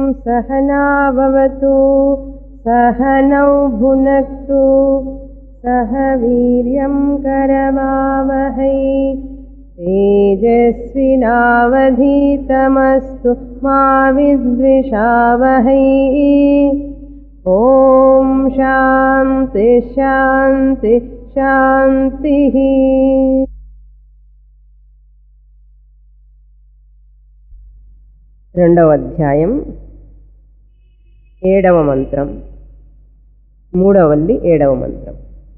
सहनाववतु सहनौ भुनक्तु सह वीर्यं करवावहै तेजस्विनावधीतमस्तु मा विद्विषावहै ॐ शान्ति शान्ति शान्तिः రెండవ అధ్యాయం ఏడవ మంత్రం మూడవ వల్లి ఏడవ మంత్రం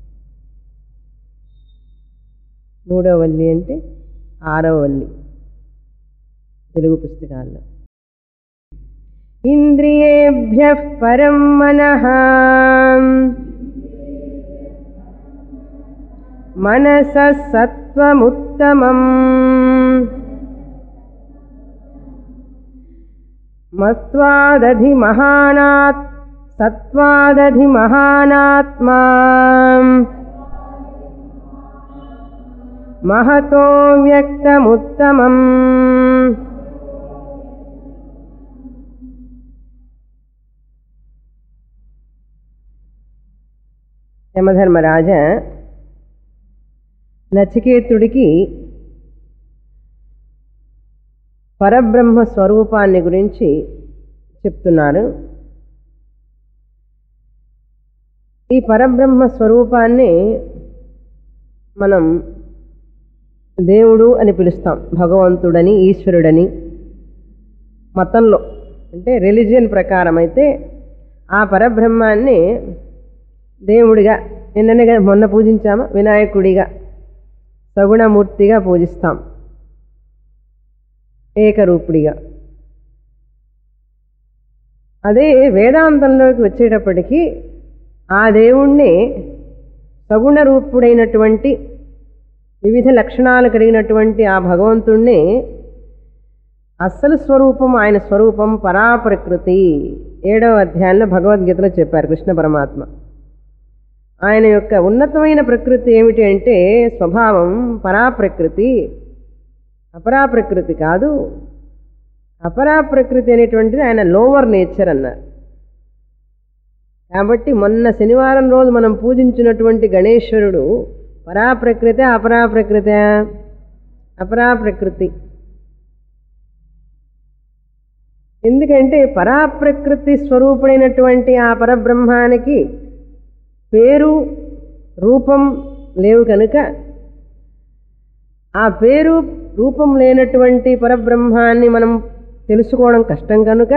మూడవ వల్లి అంటే ఆరవ వల్లి తెలుగు పుస్తకాల్లో ఇంద్రియేభ్య పరం మనః మనస సత్వముత్తమం మత్వాదధిమహానాత్ సత్వాదధిమహానాత్మా మహతో వ్యక్తముత్తమం యమధర్మరాజ నచికేతుడికి పరబ్రహ్మ స్వరూపాన్ని గురించి చెప్తున్నారు ఈ పరబ్రహ్మ స్వరూపాన్ని మనం దేవుడు అని పిలుస్తాం భగవంతుడని ఈశ్వరుడని మతంలో అంటే రిలీజియన్ ప్రకారం అయితే ఆ పరబ్రహ్మాన్ని దేవుడిగా నిన్ననే మొన్న పూజించామా వినాయకుడిగా సగుణమూర్తిగా పూజిస్తాం ఏకరూపుడిగా అదే వేదాంతంలోకి వచ్చేటప్పటికీ ఆ దేవుణ్ణి సగుణ రూపుడైనటువంటి వివిధ లక్షణాలు కలిగినటువంటి ఆ భగవంతుణ్ణి అస్సలు స్వరూపం ఆయన స్వరూపం పరాప్రకృతి ఏడవ అధ్యాయంలో భగవద్గీతలో చెప్పారు కృష్ణ పరమాత్మ ఆయన యొక్క ఉన్నతమైన ప్రకృతి ఏమిటి అంటే స్వభావం పరాప్రకృతి అపరాప్రకృతి కాదు అపరాప్రకృతి అనేటువంటిది ఆయన లోవర్ నేచర్ అన్నారు కాబట్టి మొన్న శనివారం రోజు మనం పూజించినటువంటి గణేశ్వరుడు పరాప్రకృతి అపరాప్రకృతి అపరాప్రకృతి ఎందుకంటే పరాప్రకృతి స్వరూపుడైనటువంటి ఆ పరబ్రహ్మానికి పేరు రూపం లేవు కనుక ఆ పేరు రూపం లేనటువంటి పరబ్రహ్మాన్ని మనం తెలుసుకోవడం కష్టం కనుక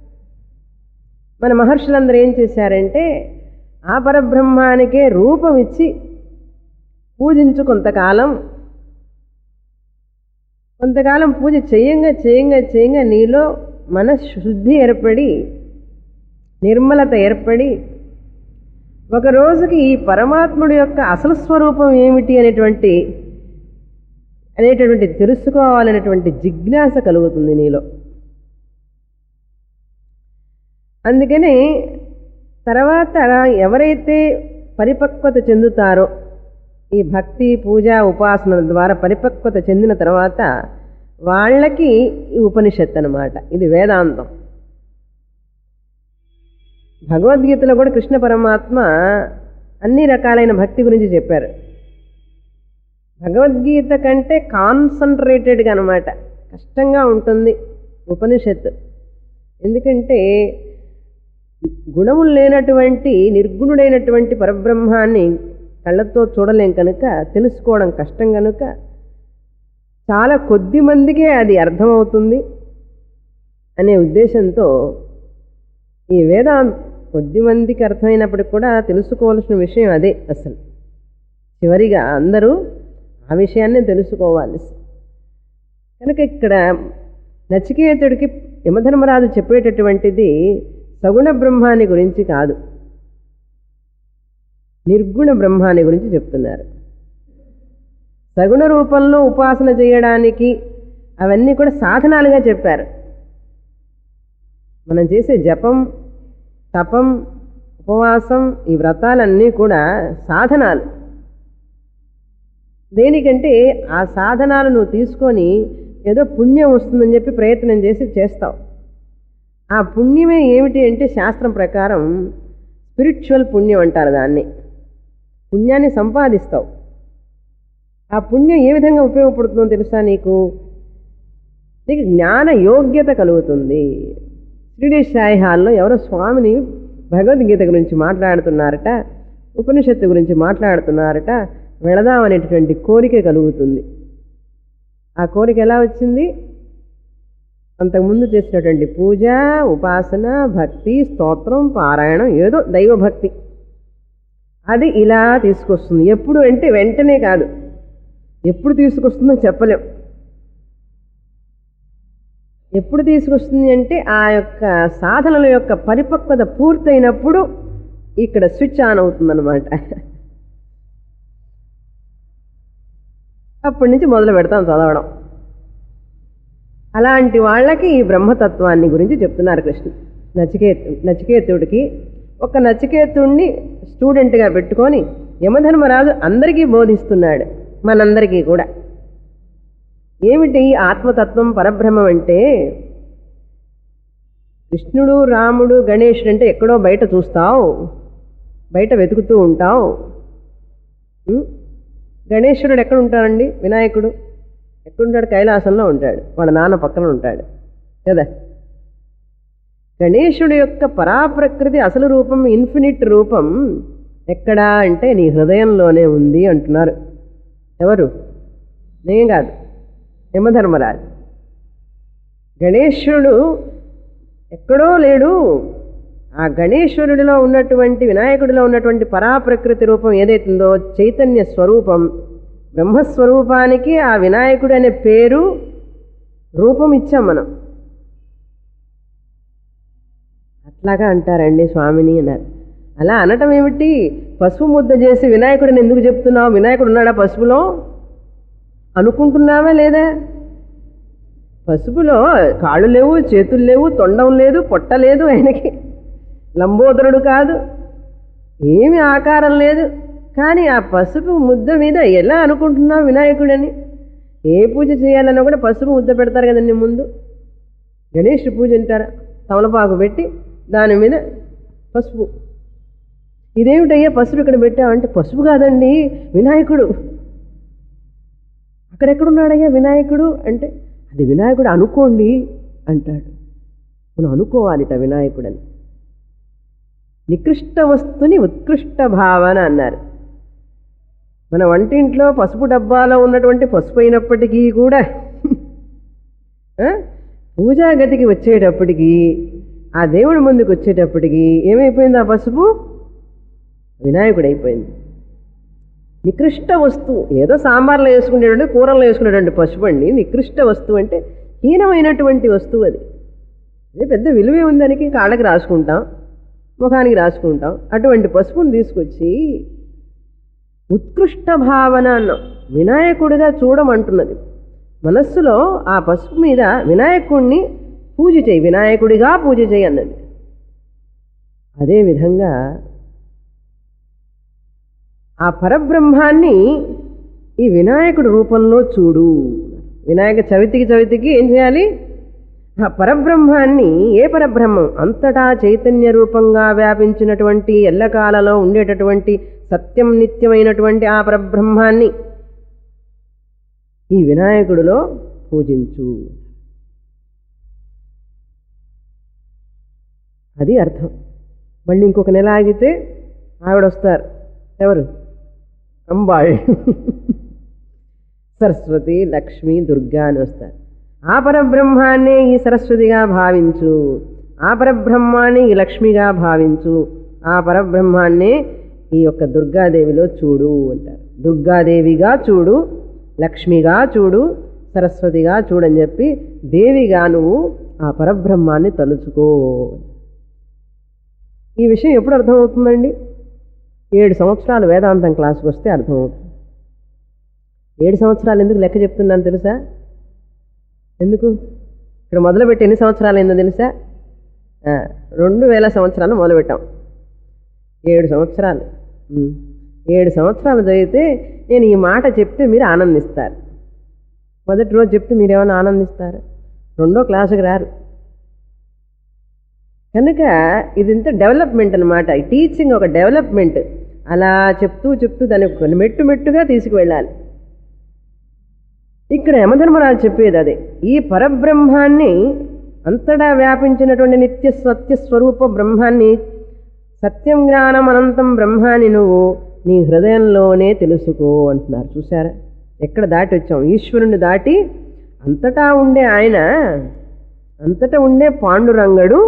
మన మహర్షులందరూ ఏం చేశారంటే ఆ పరబ్రహ్మానికే రూపం ఇచ్చి పూజించు కొంతకాలం కొంతకాలం పూజ చేయంగా చేయంగా చేయంగా నీలో మనశుద్ధి ఏర్పడి నిర్మలత ఏర్పడి ఒక రోజుకి ఈ పరమాత్ముడి యొక్క అసలు స్వరూపం ఏమిటి అనేటువంటి అనేటటువంటి తెలుసుకోవాలనేటువంటి జిజ్ఞాస కలుగుతుంది నీలో అందుకని తర్వాత ఎవరైతే పరిపక్వత చెందుతారో ఈ భక్తి పూజ ఉపాసనల ద్వారా పరిపక్వత చెందిన తర్వాత వాళ్ళకి ఈ ఉపనిషత్ అనమాట ఇది వేదాంతం భగవద్గీతలో కూడా కృష్ణ పరమాత్మ అన్ని రకాలైన భక్తి గురించి చెప్పారు భగవద్గీత కంటే కాన్సన్ట్రేటెడ్గా అనమాట కష్టంగా ఉంటుంది ఉపనిషత్తు ఎందుకంటే గుణములు లేనటువంటి నిర్గుణుడైనటువంటి పరబ్రహ్మాన్ని కళ్ళతో చూడలేం కనుక తెలుసుకోవడం కష్టం కనుక చాలా కొద్ది మందికే అది అర్థమవుతుంది అనే ఉద్దేశంతో ఈ వేదాంత కొద్ది మందికి అర్థమైనప్పటికి కూడా తెలుసుకోవాల్సిన విషయం అదే అసలు చివరిగా అందరూ ఆ విషయాన్నే తెలుసుకోవాలి కనుక ఇక్కడ నచికేతుడికి యమధర్మరాజు చెప్పేటటువంటిది సగుణ బ్రహ్మాన్ని గురించి కాదు నిర్గుణ బ్రహ్మాన్ని గురించి చెప్తున్నారు సగుణ రూపంలో ఉపాసన చేయడానికి అవన్నీ కూడా సాధనాలుగా చెప్పారు మనం చేసే జపం తపం ఉపవాసం ఈ వ్రతాలన్నీ కూడా సాధనాలు దేనికంటే ఆ సాధనాలు నువ్వు తీసుకొని ఏదో పుణ్యం వస్తుందని చెప్పి ప్రయత్నం చేసి చేస్తావు ఆ పుణ్యమే ఏమిటి అంటే శాస్త్రం ప్రకారం స్పిరిచువల్ పుణ్యం అంటారు దాన్ని పుణ్యాన్ని సంపాదిస్తావు ఆ పుణ్యం ఏ విధంగా ఉపయోగపడుతుందో తెలుసా నీకు నీకు జ్ఞాన యోగ్యత కలుగుతుంది షిరిడి సాయి హాల్లో ఎవరో స్వామిని భగవద్గీత గురించి మాట్లాడుతున్నారట ఉపనిషత్తు గురించి మాట్లాడుతున్నారట వెళదామనేటటువంటి కోరిక కలుగుతుంది ఆ కోరిక ఎలా వచ్చింది అంతకుముందు చేసినటువంటి పూజ ఉపాసన భక్తి స్తోత్రం పారాయణం ఏదో దైవభక్తి అది ఇలా తీసుకొస్తుంది ఎప్పుడు అంటే వెంటనే కాదు ఎప్పుడు తీసుకొస్తుందో చెప్పలేం ఎప్పుడు తీసుకొస్తుంది అంటే ఆ యొక్క సాధనల యొక్క పరిపక్వత పూర్తయినప్పుడు ఇక్కడ స్విచ్ ఆన్ అవుతుందన్నమాట అప్పటి నుంచి మొదలు పెడతాం చదవడం అలాంటి వాళ్ళకి ఈ బ్రహ్మతత్వాన్ని గురించి చెప్తున్నారు కృష్ణ నచికేతు నచికేతుడికి ఒక నచికేతుడిని స్టూడెంట్గా పెట్టుకొని యమధర్మరాజు అందరికీ బోధిస్తున్నాడు మనందరికీ కూడా ఏమిటి ఈ ఆత్మతత్వం పరబ్రహ్మం అంటే కృష్ణుడు రాముడు గణేశుడు అంటే ఎక్కడో బయట చూస్తావు బయట వెతుకుతూ ఉంటావు ఉం? గణేశ్వరుడు ఎక్కడ ఉంటారండి వినాయకుడు ఎక్కడుంటాడు కైలాసంలో ఉంటాడు వాళ్ళ నాన్న పక్కన ఉంటాడు కదా గణేశుడి యొక్క పరాప్రకృతి అసలు రూపం ఇన్ఫినిట్ రూపం ఎక్కడా అంటే నీ హృదయంలోనే ఉంది అంటున్నారు ఎవరు నేను కాదు యమధర్మరాజు గణేశ్వరుడు ఎక్కడో లేడు ఆ గణేశ్వరుడిలో ఉన్నటువంటి వినాయకుడిలో ఉన్నటువంటి పరాప్రకృతి రూపం ఏదైతుందో చైతన్య స్వరూపం బ్రహ్మస్వరూపానికి ఆ వినాయకుడు అనే పేరు రూపం ఇచ్చాం మనం అట్లాగా అంటారండి స్వామిని అన్నారు అలా అనటం ఏమిటి పసుపు ముద్ద చేసి వినాయకుడిని ఎందుకు చెప్తున్నావు వినాయకుడు ఉన్నాడా పసుపులో అనుకుంటున్నావా లేదా పసుపులో కాళ్ళు లేవు చేతులు లేవు తొండం లేదు పొట్ట లేదు ఆయనకి లంబోదరుడు కాదు ఏమి ఆకారం లేదు కానీ ఆ పసుపు ముద్ద మీద ఎలా అనుకుంటున్నావు వినాయకుడని ఏ పూజ చేయాలన్నా కూడా పసుపు ముద్ద పెడతారు కదండి ముందు గణేష్ పూజ అంటారు తమలపాకు పెట్టి దాని మీద పసుపు ఇదేమిటయ్యా పసుపు ఇక్కడ పెట్టావంటే పసుపు కాదండి వినాయకుడు అక్కడెక్కడున్నాడయ్యా వినాయకుడు అంటే అది వినాయకుడు అనుకోండి అంటాడు మనం అనుకోవాలిట వినాయకుడని నికృష్ట వస్తుని ఉత్కృష్ట భావన అన్నారు మన వంటింట్లో పసుపు డబ్బాలో ఉన్నటువంటి పసుపు అయినప్పటికీ కూడా ఆ, పూజా గదికి వచ్చేటప్పటికి ఆ దేవుడి ముందుకు వచ్చేటప్పటికి ఏమైపోయింది ఆ పసుపు వినాయకుడు అయిపోయింది నికృష్ట వస్తువు ఏదో సాంబార్లో వేసుకునేటువంటి కూరల్లో వేసుకునేటువంటి పసుపు అండి నికృష్ట వస్తువు అంటే హీనమైనటువంటి వస్తువు అది అదే పెద్ద విలువే ఉంది దానికి కాళ్ళకి రాసుకుంటాం ముఖానికి రాసుకుంటాం అటువంటి పసుపుని తీసుకొచ్చి ఉత్కృష్ట భావన అన్నాం వినాయకుడిగా చూడమంటున్నది మనస్సులో ఆ పసుపు మీద వినాయకుడిని పూజ చేయి వినాయకుడిగా పూజ చేయి అన్నది అదేవిధంగా ఆ పరబ్రహ్మాన్ని ఈ వినాయకుడి రూపంలో చూడు వినాయక చవితికి చవితికి ఏం చేయాలి ఆ పరబ్రహ్మాన్ని ఏ పరబ్రహ్మం అంతటా చైతన్య రూపంగా వ్యాపించినటువంటి ఎల్లకాలలో ఉండేటటువంటి సత్యం నిత్యమైనటువంటి ఆ పరబ్రహ్మాన్ని ఈ వినాయకుడిలో పూజించు అది అర్థం మళ్ళీ ఇంకొక నెల ఆగితే ఆవిడ వస్తారు ఎవరు అంబాళ్ సరస్వతి లక్ష్మి దుర్గా అని వస్తారు ఆ పరబ్రహ్మాన్నే ఈ సరస్వతిగా భావించు ఆ పరబ్రహ్మాన్ని ఈ లక్ష్మిగా భావించు ఆ పరబ్రహ్మాన్నే ఈ యొక్క దుర్గాదేవిలో చూడు అంటారు దుర్గాదేవిగా చూడు లక్ష్మిగా చూడు సరస్వతిగా చూడని చెప్పి దేవిగా నువ్వు ఆ పరబ్రహ్మాన్ని తలుచుకో ఈ విషయం ఎప్పుడు అర్థమవుతుందండి ఏడు సంవత్సరాలు వేదాంతం క్లాస్కి వస్తే అర్థమవుతుంది ఏడు సంవత్సరాలు ఎందుకు లెక్క చెప్తున్నాను తెలుసా ఎందుకు ఇక్కడ మొదలుపెట్టి ఎన్ని సంవత్సరాలు అయిందో తెలుసా ఆ, రెండు వేల సంవత్సరాలు మొదలుపెట్టాం ఏడు సంవత్సరాలు ఉమ్. ఏడు సంవత్సరాలు చదివితే నేను ఈ మాట చెప్తే మీరు ఆనందిస్తారు మొదటి రోజు చెప్తే మీరు ఏమైనా ఆనందిస్తారు రెండో క్లాసుకి రారు కనుక ఇదంతా డెవలప్మెంట్ అనమాట టీచింగ్ ఒక డెవలప్మెంట్ అలా చెప్తూ చెప్తూ దాన్ని కొన్ని మెట్టు మెట్టుగా తీసుకువెళ్ళాలి ఇక్కడ యమధర్మరాజు చెప్పేది అదే ఈ పరబ్రహ్మాన్ని అంతటా వ్యాపించినటువంటి నిత్య సత్య స్వరూప బ్రహ్మాన్ని సత్యం జ్ఞానం అనంతం బ్రహ్మాన్ని నువ్వు నీ హృదయంలోనే తెలుసుకో అంటున్నారు చూసారా ఎక్కడ దాటి వచ్చాం ఈశ్వరుని దాటి అంతటా ఉండే ఆయన అంతటా ఉండే పాండురంగడు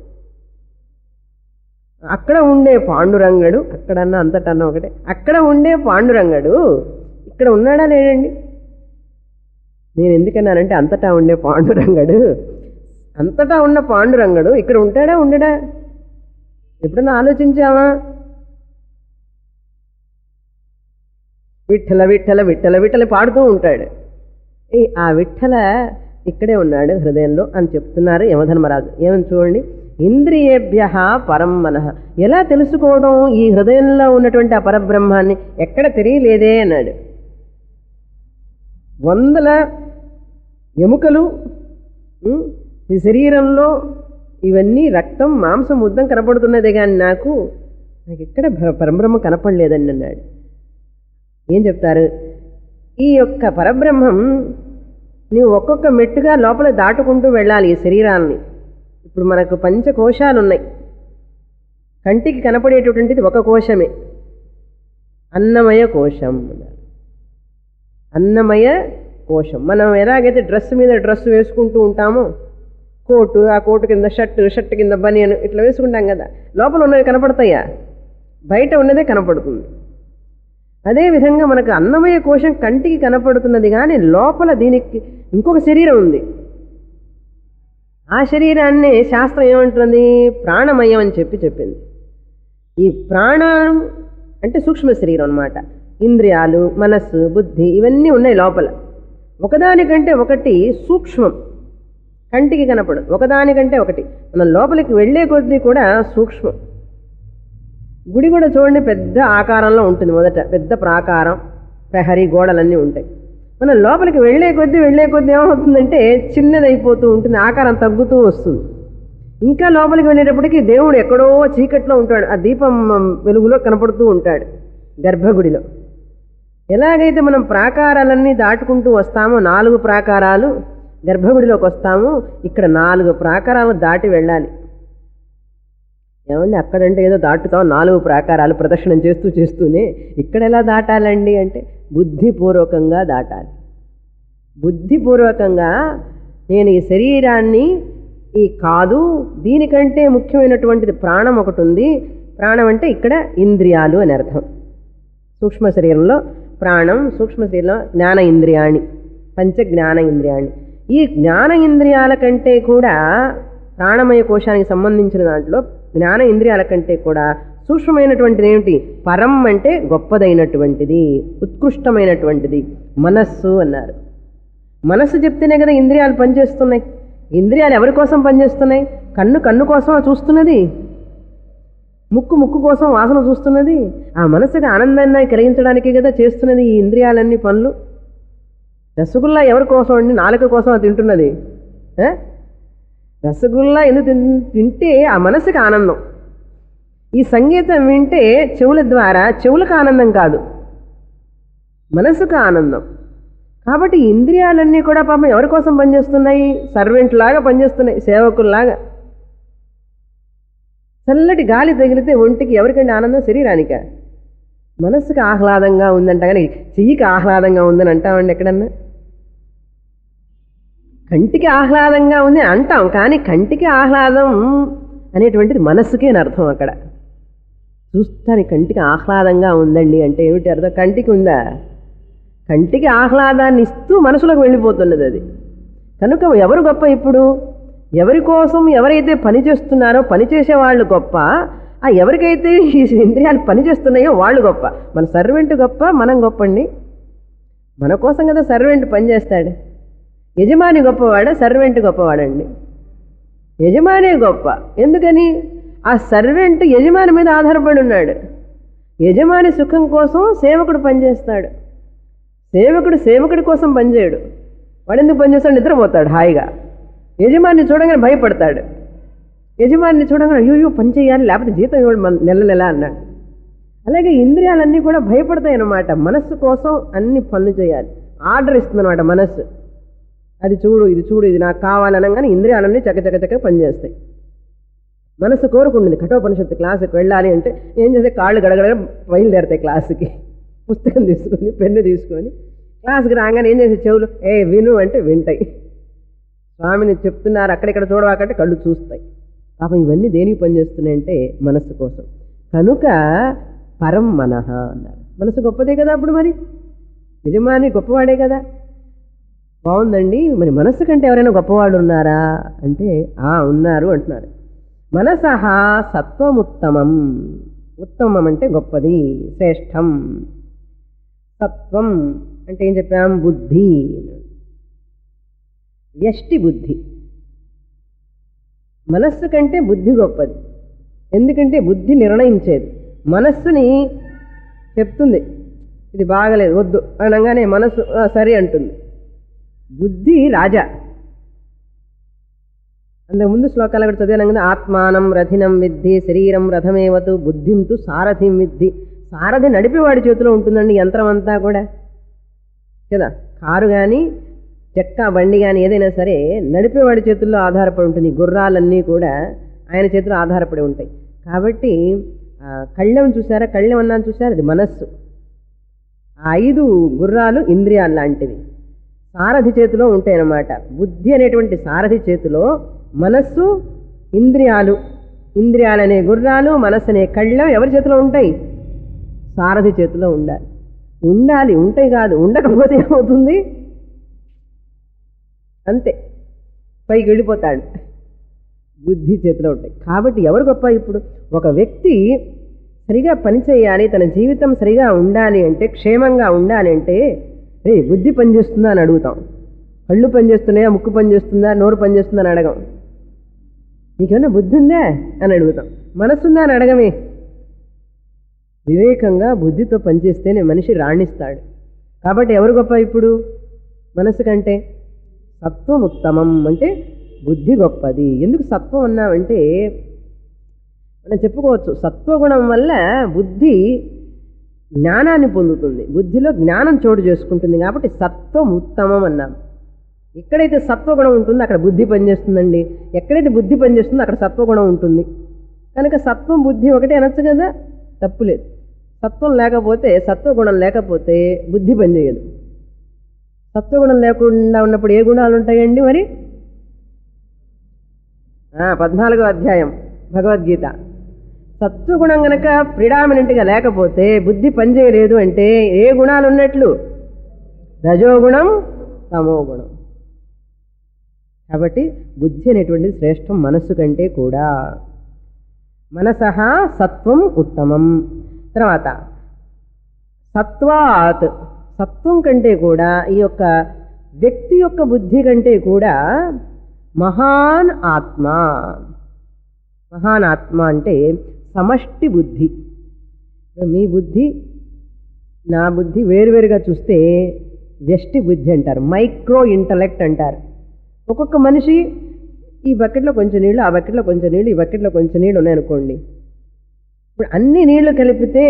అక్కడ ఉండే పాండురంగడు అక్కడన్నా అంతటన్నా ఒకటే అక్కడ ఉండే పాండురంగడు ఇక్కడ ఉన్నాడా లేడండి నేను ఎందుకన్నానంటే అంతటా ఉండే పాండురంగడు అంతటా ఉన్న పాండురంగడు ఇక్కడ ఉంటాడా ఉండడా ఎప్పుడన్నా ఆలోచించావా విఠల విఠల విఠల విఠల పాడుతూ ఉంటాడు ఈ ఆ విఠల ఇక్కడే ఉన్నాడు హృదయంలో అని చెప్తున్నారు యమధర్మరాజు ఏమని చూడండి ఇంద్రియేభ్య పరం మనః ఎలా తెలుసుకోవడం ఈ హృదయంలో ఉన్నటువంటి ఆ పరబ్రహ్మాన్ని ఎక్కడ తెలియలేదే అన్నాడు వందల ఎముకలు ఉమ్, ఈ శరీరంలో ఇవన్నీ రక్తం మాంసం ముద్దం కనపడుతున్నదే కానీ నాకు నాకు ఎక్కడ భ- పరబ్రహ్మ కనపడలేదని అన్నాడు ఏం చెప్తారు ఈ యొక్క పరబ్రహ్మం నీవు ఒక్కొక్క మెట్టుగా లోపల దాటుకుంటూ వెళ్ళాలి ఈ శరీరాన్ని ఇప్పుడు మనకు పంచకోశాలు ఉన్నాయి కంటికి కనపడేటటువంటిది ఒక కోశమే అన్నమయ కోశం అన్నారు అన్నమయ కోశం మనం ఎలాగైతే డ్రెస్ మీద డ్రెస్ వేసుకుంటూ ఉంటామో కోటు ఆ కోటు కింద షర్టు షర్ట్ కింద బనియన్ ఇట్లా వేసుకుంటాం కదా లోపల ఉన్నవి కనపడతాయా బయట ఉన్నదే కనపడుతుంది అదేవిధంగా మనకు అన్నమయ కోశం కంటికి కనపడుతున్నది కానీ లోపల దీనికి ఇంకొక శరీరం ఉంది ఆ శరీరాన్ని శాస్త్రం ఏమంటుంది ప్రాణమయం అని చెప్పి చెప్పింది ఈ ప్రాణం అంటే సూక్ష్మ శరీరం అన్నమాట ఇంద్రియాలు మనస్సు బుద్ధి ఇవన్నీ ఉన్నాయి లోపల ఒకదానికంటే ఒకటి సూక్ష్మం కంటికి కనపడదు ఒకదానికంటే ఒకటి మనం లోపలికి వెళ్ళే కొద్దీ కూడా సూక్ష్మం గుడి కూడా చూడండి పెద్ద ఆకారంలో ఉంటుంది మొదట పెద్ద ప్రాకారం ప్రహరీ గోడలన్నీ ఉంటాయి మనం లోపలికి వెళ్ళే కొద్దీ వెళ్ళే కొద్దీ ఏమవుతుందంటే చిన్నదైపోతూ ఉంటుంది ఆకారం తగ్గుతూ వస్తుంది ఇంకా లోపలికి వెళ్ళేటప్పటికి దేవుడు ఎక్కడో చీకట్లో ఉంటాడు ఆ దీపం వెలుగులో కనపడుతూ ఉంటాడు గర్భగుడిలో ఎలాగైతే మనం ప్రాకారాలన్నీ దాటుకుంటూ వస్తామో నాలుగు ప్రాకారాలు గర్భగుడిలోకి వస్తామో ఇక్కడ నాలుగు ప్రాకారాలు దాటి వెళ్ళాలి ఏమండి అక్కడంటే ఏదో దాటుతాం నాలుగు ప్రాకారాలు ప్రదర్శనం చేస్తూ చేస్తూనే ఇక్కడ ఎలా దాటాలండి అంటే బుద్ధిపూర్వకంగా దాటాలి బుద్ధిపూర్వకంగా నేను ఈ శరీరాన్ని ఈ కాదు దీనికంటే ముఖ్యమైనటువంటిది ప్రాణం ఒకటి ఉంది ప్రాణం అంటే ఇక్కడ ఇంద్రియాలు అని అర్థం సూక్ష్మ శరీరంలో ప్రాణం సూక్ష్మ శరీరంలో జ్ఞాన ఇంద్రియాణి పంచ జ్ఞాన ఇంద్రియాణి ఈ జ్ఞాన ఇంద్రియాల కంటే కూడా ప్రాణమయ కోశానికి సంబంధించిన దాంట్లో జ్ఞాన ఇంద్రియాల కంటే కూడా సూక్ష్మమైనటువంటిది ఏమిటి పరం అంటే గొప్పదైనటువంటిది ఉత్కృష్టమైనటువంటిది మనస్సు అన్నారు మనస్సు చెప్తేనే కదా ఇంద్రియాలు పనిచేస్తున్నాయి ఇంద్రియాలు ఎవరి కోసం పనిచేస్తున్నాయి కన్ను కన్ను కోసం చూస్తున్నది ముక్కు ముక్కు కోసం వాసన చూస్తున్నది ఆ మనసుకి ఆనందాన్ని కలిగించడానికి కదా చేస్తున్నది ఈ ఇంద్రియాలన్నీ పనులు రసగుల్లా ఎవరి కోసం అండి నాలుక కోసం అది తింటున్నది ఆ? రసగుల్లా ఎందుకు తిన్- తింటే ఆ మనసుకి ఆనందం ఈ సంగీతం వింటే చెవుల ద్వారా చెవులకు ఆనందం కాదు మనసుకు ఆనందం కాబట్టి ఈ ఇంద్రియాలన్నీ కూడా పాపం ఎవరి కోసం పనిచేస్తున్నాయి సర్వెంట్ లాగా పనిచేస్తున్నాయి సేవకుల్లాగా చల్లటి గాలి తగిలితే ఒంటికి ఎవరికండి ఆనందం శరీరానిక మనస్సుకి ఆహ్లాదంగా ఉందంట కానీ చెయ్యికి ఆహ్లాదంగా ఉందని అంటామండి ఎక్కడన్నా కంటికి ఆహ్లాదంగా ఉంది అంటాం కానీ కంటికి ఆహ్లాదం అనేటువంటిది మనస్సుకే అని అర్థం అక్కడ చూస్తాను కంటికి ఆహ్లాదంగా ఉందండి అంటే ఏమిటి అర్థం కంటికి ఉందా కంటికి ఆహ్లాదాన్ని ఇస్తూ మనసులోకి వెళ్ళిపోతున్నది అది కనుక ఎవరు గొప్ప ఇప్పుడు ఎవరి కోసం ఎవరైతే పని చేస్తున్నారో పని చేసే వాళ్ళు గొప్ప ఆ ఎవరికైతే ఈ ఇంద్రియాలు పని చేస్తున్నాయో వాళ్ళు గొప్ప మన సర్వెంట్ గొప్ప మనం గొప్పండి మన కోసం కదా సర్వెంట్ పనిచేస్తాడు యజమాని గొప్పవాడా సర్వెంట్ గొప్పవాడండి యజమానే గొప్ప ఎందుకని ఆ సర్వెంట్ యజమాని మీద ఆధారపడి ఉన్నాడు యజమాని సుఖం కోసం సేవకుడు పనిచేస్తాడు సేవకుడు సేవకుడి కోసం పనిచేయడు వాడు ఎందుకు పనిచేస్తాడు నిద్రపోతాడు హాయిగా యజమాని చూడగానే భయపడతాడు యజమాని చూడగానే అయ్యో పని చేయాలి లేకపోతే జీతం ఇవ్వడు మన నెల నెల అన్నాడు అలాగే ఇంద్రియాలన్నీ కూడా భయపడతాయి అన్నమాట మనస్సు కోసం అన్ని పనులు చేయాలి ఆర్డర్ ఇస్తుంది అనమాట మనస్సు అది చూడు ఇది చూడు ఇది నాకు కావాలనగానే ఇంద్రియాలన్నీ చక్క చక్క చక్క పనిచేస్తాయి మనసు కోరుకుంటుంది కఠోపనిషత్తు క్లాసుకి వెళ్ళాలి అంటే ఏం చేస్తే కాళ్ళు గడగడ బయలుదేరతాయి క్లాసుకి పుస్తకం తీసుకొని పెన్ను తీసుకొని క్లాసుకి రాగానే ఏం చేసే చెవులు ఏ విను అంటే వింటాయి స్వామిని చెప్తున్నారు అక్కడిక్కడ చూడవాకంటే కళ్ళు చూస్తాయి పాపం ఇవన్నీ దేనికి పనిచేస్తున్నాయంటే మనస్సు కోసం కనుక పరం మనహ అన్నారు మనసు గొప్పదే కదా అప్పుడు మరి యజమాని గొప్పవాడే కదా బాగుందండి మరి మనస్సు కంటే ఎవరైనా గొప్పవాళ్ళు ఉన్నారా అంటే ఆ ఉన్నారు అంటున్నారు మనసహ సత్వముత్తమం ఉత్తమం అంటే గొప్పది శ్రేష్టం సత్వం అంటే ఏం చెప్పాం బుద్ధి వ్యష్టి బుద్ధి మనస్సు కంటే బుద్ధి గొప్పది ఎందుకంటే బుద్ధి నిర్ణయించేది మనస్సుని చెప్తుంది ఇది బాగలేదు వద్దు అనగానే మనస్సు "ఆ, సరే అంటుంది బుద్ధి రాజా అంతకు ముందు శ్లోకాలు కూడా చదివాను కదా ఆత్మానం రథినం విద్ధి శరీరం రథమేవతు బుద్ధింతు సారథిం విద్ధి సారథి నడిపేవాడి చేతిలో ఉంటుందండి యంత్రం అంతా కూడా కదా కారు కానీ చెక్క బండి కానీ ఏదైనా సరే నడిపేవాడి చేతుల్లో ఆధారపడి ఉంటుంది ఈ గుర్రాలన్నీ కూడా ఆయన చేతిలో ఆధారపడి ఉంటాయి కాబట్టి ఆ, కళ్ళెం చూసారా కళ్ళెం అన్నాను చూసారా అది మనస్సు ఆ ఐదు గుర్రాలు ఇంద్రియాలు లాంటివి సారథి చేతిలో ఉంటాయన్నమాట బుద్ధి అనేటువంటి సారథి చేతిలో మనస్సు ఇంద్రియాలు ఇంద్రియాలనే గుర్రాలు మనస్సు అనే కళ్ళం ఎవరి చేతిలో ఉంటాయి సారథి చేతిలో ఉండాలి ఉండాలి ఉంటాయి కాదు ఉండకపోతే ఏమవుతుంది అంతే పైకి వెళ్ళిపోతాడు బుద్ధి చేతిలో ఉంటాయి కాబట్టి ఎవరు గొప్ప ఇప్పుడు ఒక వ్యక్తి సరిగా పనిచేయాలి తన జీవితం సరిగా ఉండాలి అంటే క్షేమంగా ఉండాలి అంటే ఏ బుద్ధి పనిచేస్తుందా అని అడుగుతాం కళ్ళు పనిచేస్తున్నాయా ముక్కు పనిచేస్తుందా నోరు పనిచేస్తుందా అని అడగం నీకేమైనా బుద్ధి ఉందా అని అడుగుతాం మనసుందా అని అడగమే వివేకంగా బుద్ధితో పనిచేస్తేనే మనిషి రాణిస్తాడు కాబట్టి ఎవరు గొప్ప ఇప్పుడు మనసు కంటే సత్వం ఉత్తమం అంటే బుద్ధి గొప్పది ఎందుకు సత్వం అన్నామంటే మనం చెప్పుకోవచ్చు సత్వగుణం వల్ల బుద్ధి జ్ఞానాన్ని పొందుతుంది బుద్ధిలో జ్ఞానం చోటు చేసుకుంటుంది కాబట్టి సత్వం ఉత్తమం అన్నాం ఎక్కడైతే సత్వగుణం ఉంటుందో అక్కడ బుద్ధి పనిచేస్తుందండి ఎక్కడైతే బుద్ధి పనిచేస్తుందో అక్కడ సత్వగుణం ఉంటుంది కనుక సత్వం బుద్ధి ఒకటే అనొచ్చు కదా తప్పులేదు సత్వం లేకపోతే సత్వగుణం లేకపోతే బుద్ధి పనిచేయదు సత్వగుణం లేకుండా ఉన్నప్పుడు ఏ గుణాలు ఉంటాయండి మరి ఆ, పద్నాలుగో అధ్యాయం భగవద్గీత సత్వగుణం గనక ప్రిడామినెంట్గా లేకపోతే బుద్ధి పనిచేయలేదు అంటే ఏ గుణాలు ఉన్నట్లు రజోగుణం తమోగుణం కాబట్టి బుద్ధి అనేటువంటిది శ్రేష్టం మనస్సు కంటే కూడా మనసహ సత్వం ఉత్తమం తర్వాత సత్వాత్ సత్వం కంటే కూడా ఈ యొక్క వ్యక్తి యొక్క బుద్ధి కంటే కూడా మహాన్ ఆత్మ మహాన్ ఆత్మ అంటే సమష్టి బుద్ధి మీ బుద్ధి నా బుద్ధి వేరువేరుగా చూస్తే వ్యష్టి బుద్ధి అంటారు మైక్రో ఇంటలెక్ట్ అంటారు ఒక్కొక్క మనిషి ఈ బకెట్లో కొంచెం నీళ్ళు ఆ బకెట్లో కొంచెం నీళ్ళు ఈ బకెట్లో కొంచెం నీళ్ళు ఉన్నాయనుకోండి ఇప్పుడు అన్ని నీళ్లు కలిపితే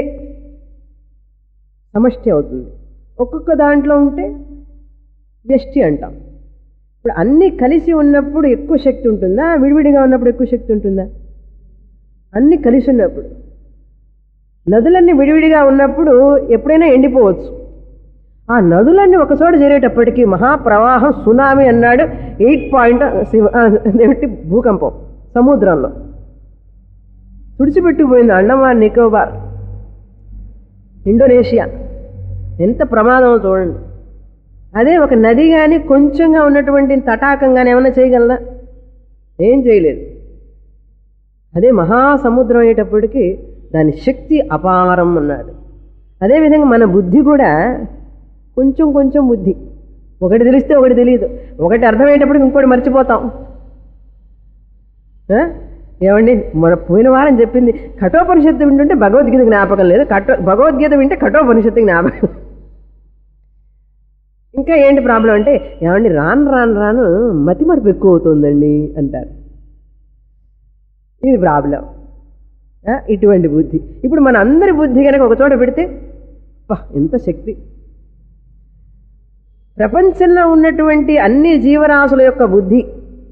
సమష్టి అవుతుంది ఒక్కొక్క దాంట్లో ఉంటే వ్యష్టి అంటాం ఇప్పుడు అన్నీ కలిసి ఉన్నప్పుడు ఎక్కువ శక్తి ఉంటుందా విడివిడిగా ఉన్నప్పుడు ఎక్కువ శక్తి ఉంటుందా అన్నీ కలిసి ఉన్నప్పుడు నదులన్నీ విడివిడిగా ఉన్నప్పుడు ఎప్పుడైనా ఎండిపోవచ్చు ఆ నదులన్నీ ఒకచోట చేరేటప్పటికీ మహాప్రవాహం సునామీ అన్నాడు ఎయిట్ పాయింట్ ఏమిటి భూకంపం సముద్రంలో తుడిచిపెట్టిపోయింది అండమాన్ నికోబార్ ఇండోనేషియా ఎంత ప్రమాదమో చూడండి అదే ఒక నది కానీ కొంచెంగా ఉన్నటువంటి తటాకం కానీ ఏమైనా చేయగలదా ఏం చేయలేదు అదే మహాసముద్రం అయ్యేటప్పటికి దాని శక్తి అపారం అన్నాడు అదేవిధంగా మన బుద్ధి కూడా కొంచెం కొంచెం బుద్ధి ఒకటి తెలిస్తే ఒకటి తెలియదు ఒకటి అర్థమయ్యేటప్పటికి ఇంకోటి మర్చిపోతాం ఆ? ఏమండి మన పోయిన వారం చెప్పింది కఠోపనిషత్తు వింటుంటే భగవద్గీత జ్ఞాపకం లేదు కఠో భగవద్గీత వింటే కఠోపనిషత్తు జ్ఞాపకం ఇంకా ఏంటి ప్రాబ్లం అంటే ఏమండి రాను రాను రాను మతి మరపు ఎక్కువ అవుతుందండి అంటారు ఇది ప్రాబ్లం ఆ, ఇటువంటి బుద్ధి ఇప్పుడు మన అందరి బుద్ధి కనుక ఒక చోట పెడితే పా ఎంత శక్తి ప్రపంచంలో ఉన్నటువంటి అన్ని జీవరాశుల యొక్క బుద్ధి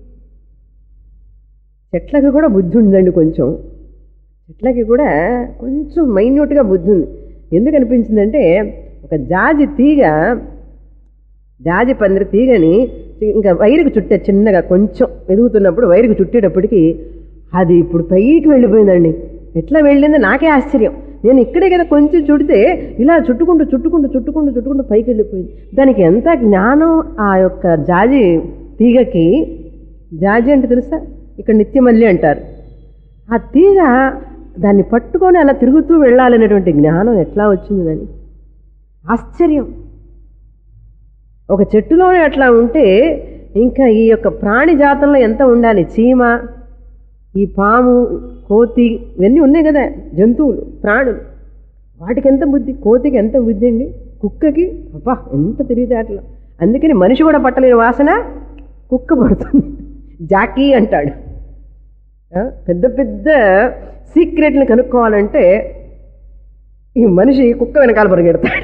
చెట్లకి కూడా బుద్ధి ఉందండి కొంచెం చెట్లకి కూడా కొంచెం మైన్యూట్గా బుద్ధి ఉంది ఎందుకు అనిపించిందంటే ఒక జాజి తీగ జాజి పందిరి తీగని ఇంకా వైరుకు చుట్టే చిన్నగా కొంచెం ఎదుగుతున్నప్పుడు వైరుకు చుట్టేటప్పటికి అది ఇప్పుడు పైకి వెళ్ళిపోయిందండి ఎట్లా వెళ్ళిందో నాకే ఆశ్చర్యం నేను ఇక్కడే కదా కొంచెం చుడితే ఇలా చుట్టుకుంటూ చుట్టుకుంటూ చుట్టుకుంటూ చుట్టుకుంటూ పైకి వెళ్ళిపోయింది దానికి ఎంత జ్ఞానం ఆ యొక్క జాజి తీగకి జాజి అంటే తెలుసా ఇక్కడ నిత్యమల్లి అంటారు ఆ తీగ దాన్ని పట్టుకొని అలా తిరుగుతూ వెళ్ళాలనేటువంటి జ్ఞానం ఎట్లా వచ్చింది దానికి ఆశ్చర్యం ఒక చెట్టులోనే అట్లా ఉంటే ఇంకా ఈ యొక్క ప్రాణి జాతంలో ఎంత ఉండాలి చీమ ఈ పాము కోతి ఇవన్నీ ఉన్నాయి కదా జంతువులు ప్రాణులు వాటికి ఎంత బుద్ధి కోతికి ఎంత బుద్ధి అండి కుక్కకి అబ్బా ఎంత తెలివితేటలు అందుకని మనిషి కూడా పట్టలేని వాసన కుక్క పడుతుంది జాకీ అంటాడు ఆ, పెద్ద పెద్ద సీక్రెట్లు కనుక్కోవాలంటే ఈ మనిషి కుక్క వెనకాల పరిగెడతాడు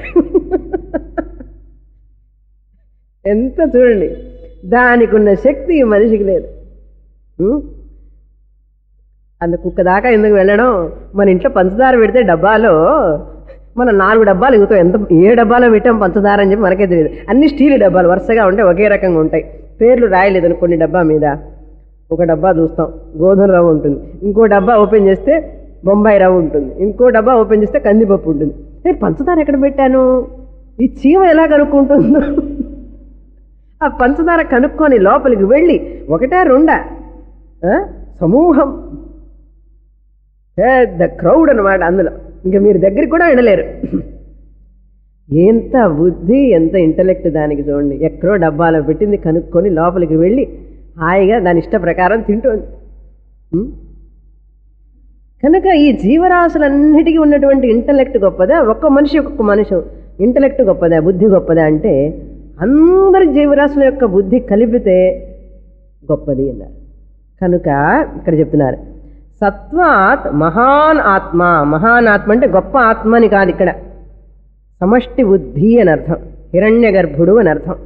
ఎంత చూడండి దానికి ఉన్న శక్తి ఈ మనిషికి లేదు ఉం? అంత కుక్క దాకా ఎందుకు వెళ్ళడం మన ఇంట్లో పంచదార పెడితే డబ్బాలో మనం నాలుగు డబ్బాలు ఎగుతాం ఎంత ఏ డబ్బాలో పెట్టాం పంచదార అని చెప్పి మనకే తెలియదు అన్ని స్టీల్ డబ్బాలు వరుసగా ఉంటాయి ఒకే రకంగా ఉంటాయి పేర్లు రాయలేదు కొన్ని డబ్బా మీద ఒక డబ్బా చూస్తాం గోధుమ రవ్వ ఉంటుంది ఇంకో డబ్బా ఓపెన్ చేస్తే బొంబాయి రవ్వ ఉంటుంది ఇంకో డబ్బా ఓపెన్ చేస్తే కందిపప్పు ఉంటుంది ఏ పంచదార ఎక్కడ పెట్టాను ఈ చీమ ఎలా కనుక్కుంటుందో ఆ పంచదార కనుక్కొని లోపలికి వెళ్ళి ఒకటే రెండా ఆ? సమూహం పెద్ద క్రౌడ్ అనమాట అందులో ఇంకా మీరు దగ్గరికి కూడా వెళ్ళలేరు ఎంత బుద్ధి ఎంత ఇంటలెక్ట్ దానికి చూడండి ఎక్కడో డబ్బాలో పెట్టింది కనుక్కొని లోపలికి వెళ్ళి హాయిగా దాని ఇష్ట ప్రకారం తింటోంది ఉం? కనుక ఈ జీవరాశులన్నిటికీ ఉన్నటువంటి ఇంటలెక్ట్ గొప్పదా ఒక్క మనిషి ఒక్కొక్క మనిషి ఇంటలెక్ట్ గొప్పదా బుద్ధి గొప్పదా అంటే అందరి జీవరాశుల యొక్క బుద్ధి కలిపితే గొప్పది అన్నారు కనుక ఇక్కడ చెప్తున్నారు సత్వాత్ మహాన్ ఆత్మ మహాన్ ఆత్మ అంటే గొప్ప ఆత్మ అని కాదు ఇక్కడ సమష్టి బుద్ధి అని అర్థం హిరణ్య గర్భుడు అని అర్థం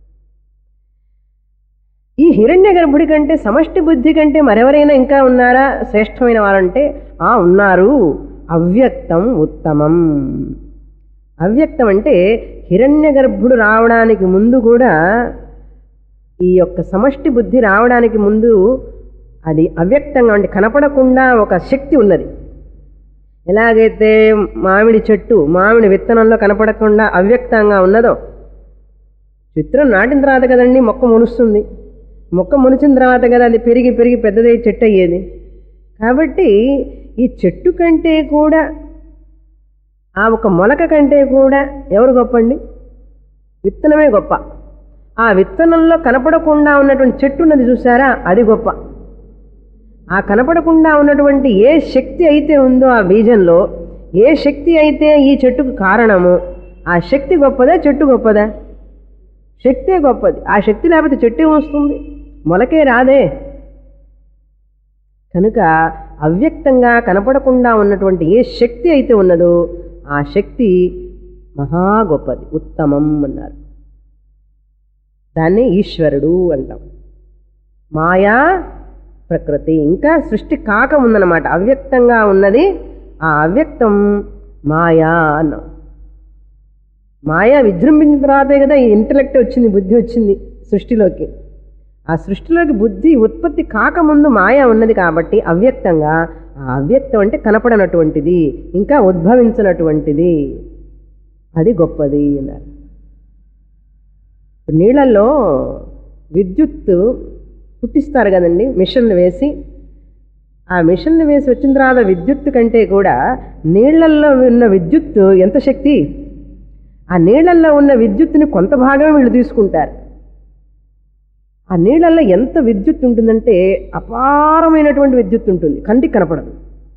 ఈ హిరణ్య గర్భుడి కంటే సమష్టి బుద్ధి కంటే మరెవరైనా ఇంకా ఉన్నారా శ్రేష్టమైన వారంటే ఆ ఉన్నారు అవ్యక్తం ఉత్తమం అవ్యక్తం అంటే హిరణ్య గర్భుడు రావడానికి ముందు కూడా ఈ యొక్క సమష్టి బుద్ధి రావడానికి ముందు అది అవ్యక్తంగా అంటే కనపడకుండా ఒక శక్తి ఉన్నది ఎలాగైతే మామిడి చెట్టు మామిడి విత్తనంలో కనపడకుండా అవ్యక్తంగా ఉన్నదో విత్తనం నాటిన తర్వాత కదండి మొక్క మొలుస్తుంది మొక్క మొలిచిన తర్వాత కదా అది పెరిగి పెరిగి పెద్దదై చెట్టు అయ్యేది కాబట్టి ఈ చెట్టు కంటే కూడా ఆ ఒక మొలక కంటే కూడా ఎవరు గొప్పండి విత్తనమే గొప్ప ఆ విత్తనంలో కనపడకుండా ఉన్నటువంటి చెట్టు ఉన్నది చూసారా అది గొప్ప ఆ కనపడకుండా ఉన్నటువంటి ఏ శక్తి అయితే ఉందో ఆ బీజంలో ఏ శక్తి అయితే ఈ చెట్టుకు కారణము ఆ శక్తి గొప్పదా చెట్టు గొప్పదా శక్తే గొప్పది ఆ శక్తి లేకపోతే చెట్టే వస్తుంది మొలకే రాదే కనుక అవ్యక్తంగా కనపడకుండా ఉన్నటువంటి ఏ శక్తి అయితే ఉన్నదో ఆ శక్తి మహా గొప్పది ఉత్తమం అన్నారు దాన్ని ఈశ్వరుడు అంటాం మాయా ప్రకృతి ఇంకా సృష్టి కాక ఉందన్నమాట అవ్యక్తంగా ఉన్నది ఆ అవ్యక్తం మాయా అన్నాం మాయా విజృంభించిన తర్వాతే కదా ఈ ఇంటలెక్ట్ వచ్చింది బుద్ధి వచ్చింది సృష్టిలోకి ఆ సృష్టిలోకి బుద్ధి ఉత్పత్తి కాకముందు మాయ ఉన్నది కాబట్టి అవ్యక్తంగా ఆ అవ్యక్తం అంటే కనపడనటువంటిది ఇంకా ఉద్భవించినటువంటిది అది గొప్పది అన్నారు ఇప్పుడు నీళ్ళల్లో విద్యుత్ పుట్టిస్తారు కదండి మిషన్లు వేసి ఆ మిషన్లు వేసి వచ్చిన తర్వాత విద్యుత్ కంటే కూడా నీళ్ళల్లో ఉన్న విద్యుత్ ఎంత శక్తి ఆ నీళ్ళల్లో ఉన్న విద్యుత్తుని కొంత భాగం వీళ్ళు తీసుకుంటారు ఆ నీళ్ళల్లో ఎంత విద్యుత్ ఉంటుందంటే అపారమైనటువంటి విద్యుత్ ఉంటుంది కంటికి కనపడదు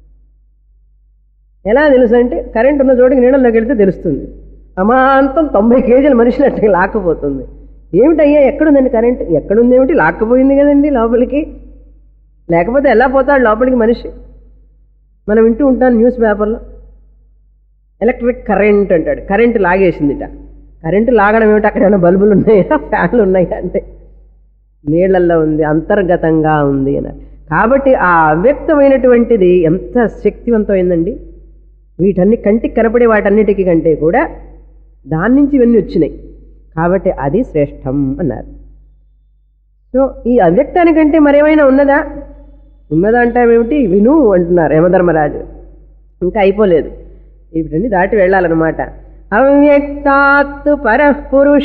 ఎలా తెలుసు అంటే కరెంట్ ఉన్న చోటికి నీళ్ళలోకి వెళ్తే తెలుస్తుంది అమాంతం తొంభై కేజీల మనిషిని అట్లా లాక్కుపోతుంది ఏమిటయ్యా ఎక్కడుందండి కరెంట్ ఎక్కడుంది ఏమిటి లాక్కపోయింది కదండి లోపలికి లేకపోతే ఎలా పోతాడు లోపలికి మనిషి మనం వింటూ ఉంటాం న్యూస్ పేపర్లో ఎలక్ట్రిక్ కరెంట్ అంటాడు కరెంటు లాగేసిందిట కరెంటు లాగడం ఏమిటి అక్కడ ఏమైనా బల్బులు ఉన్నాయా ఫ్యాన్లు ఉన్నాయా అంటే నీళ్లల్లో ఉంది అంతర్గతంగా ఉంది అని కాబట్టి ఆ అవ్యక్తమైనటువంటిది ఎంత శక్తివంతమైందండి వీటన్ని కంటికి కనపడే వాటన్నిటికీ కంటే కూడా దాని నుంచి ఇవన్నీ వచ్చినాయి కాబట్టి అది శ్రేష్టం అన్నారు సో ఈ అవ్యక్తానికంటే మరేమైనా ఉన్నదా ఉన్నదా అంటామేమిటి విను అంటున్నారు యమధర్మరాజు ఇంకా అయిపోలేదు ఇవన్నీ దాటి వెళ్ళాలన్నమాట అవ్యక్తాత్తు పరపురుష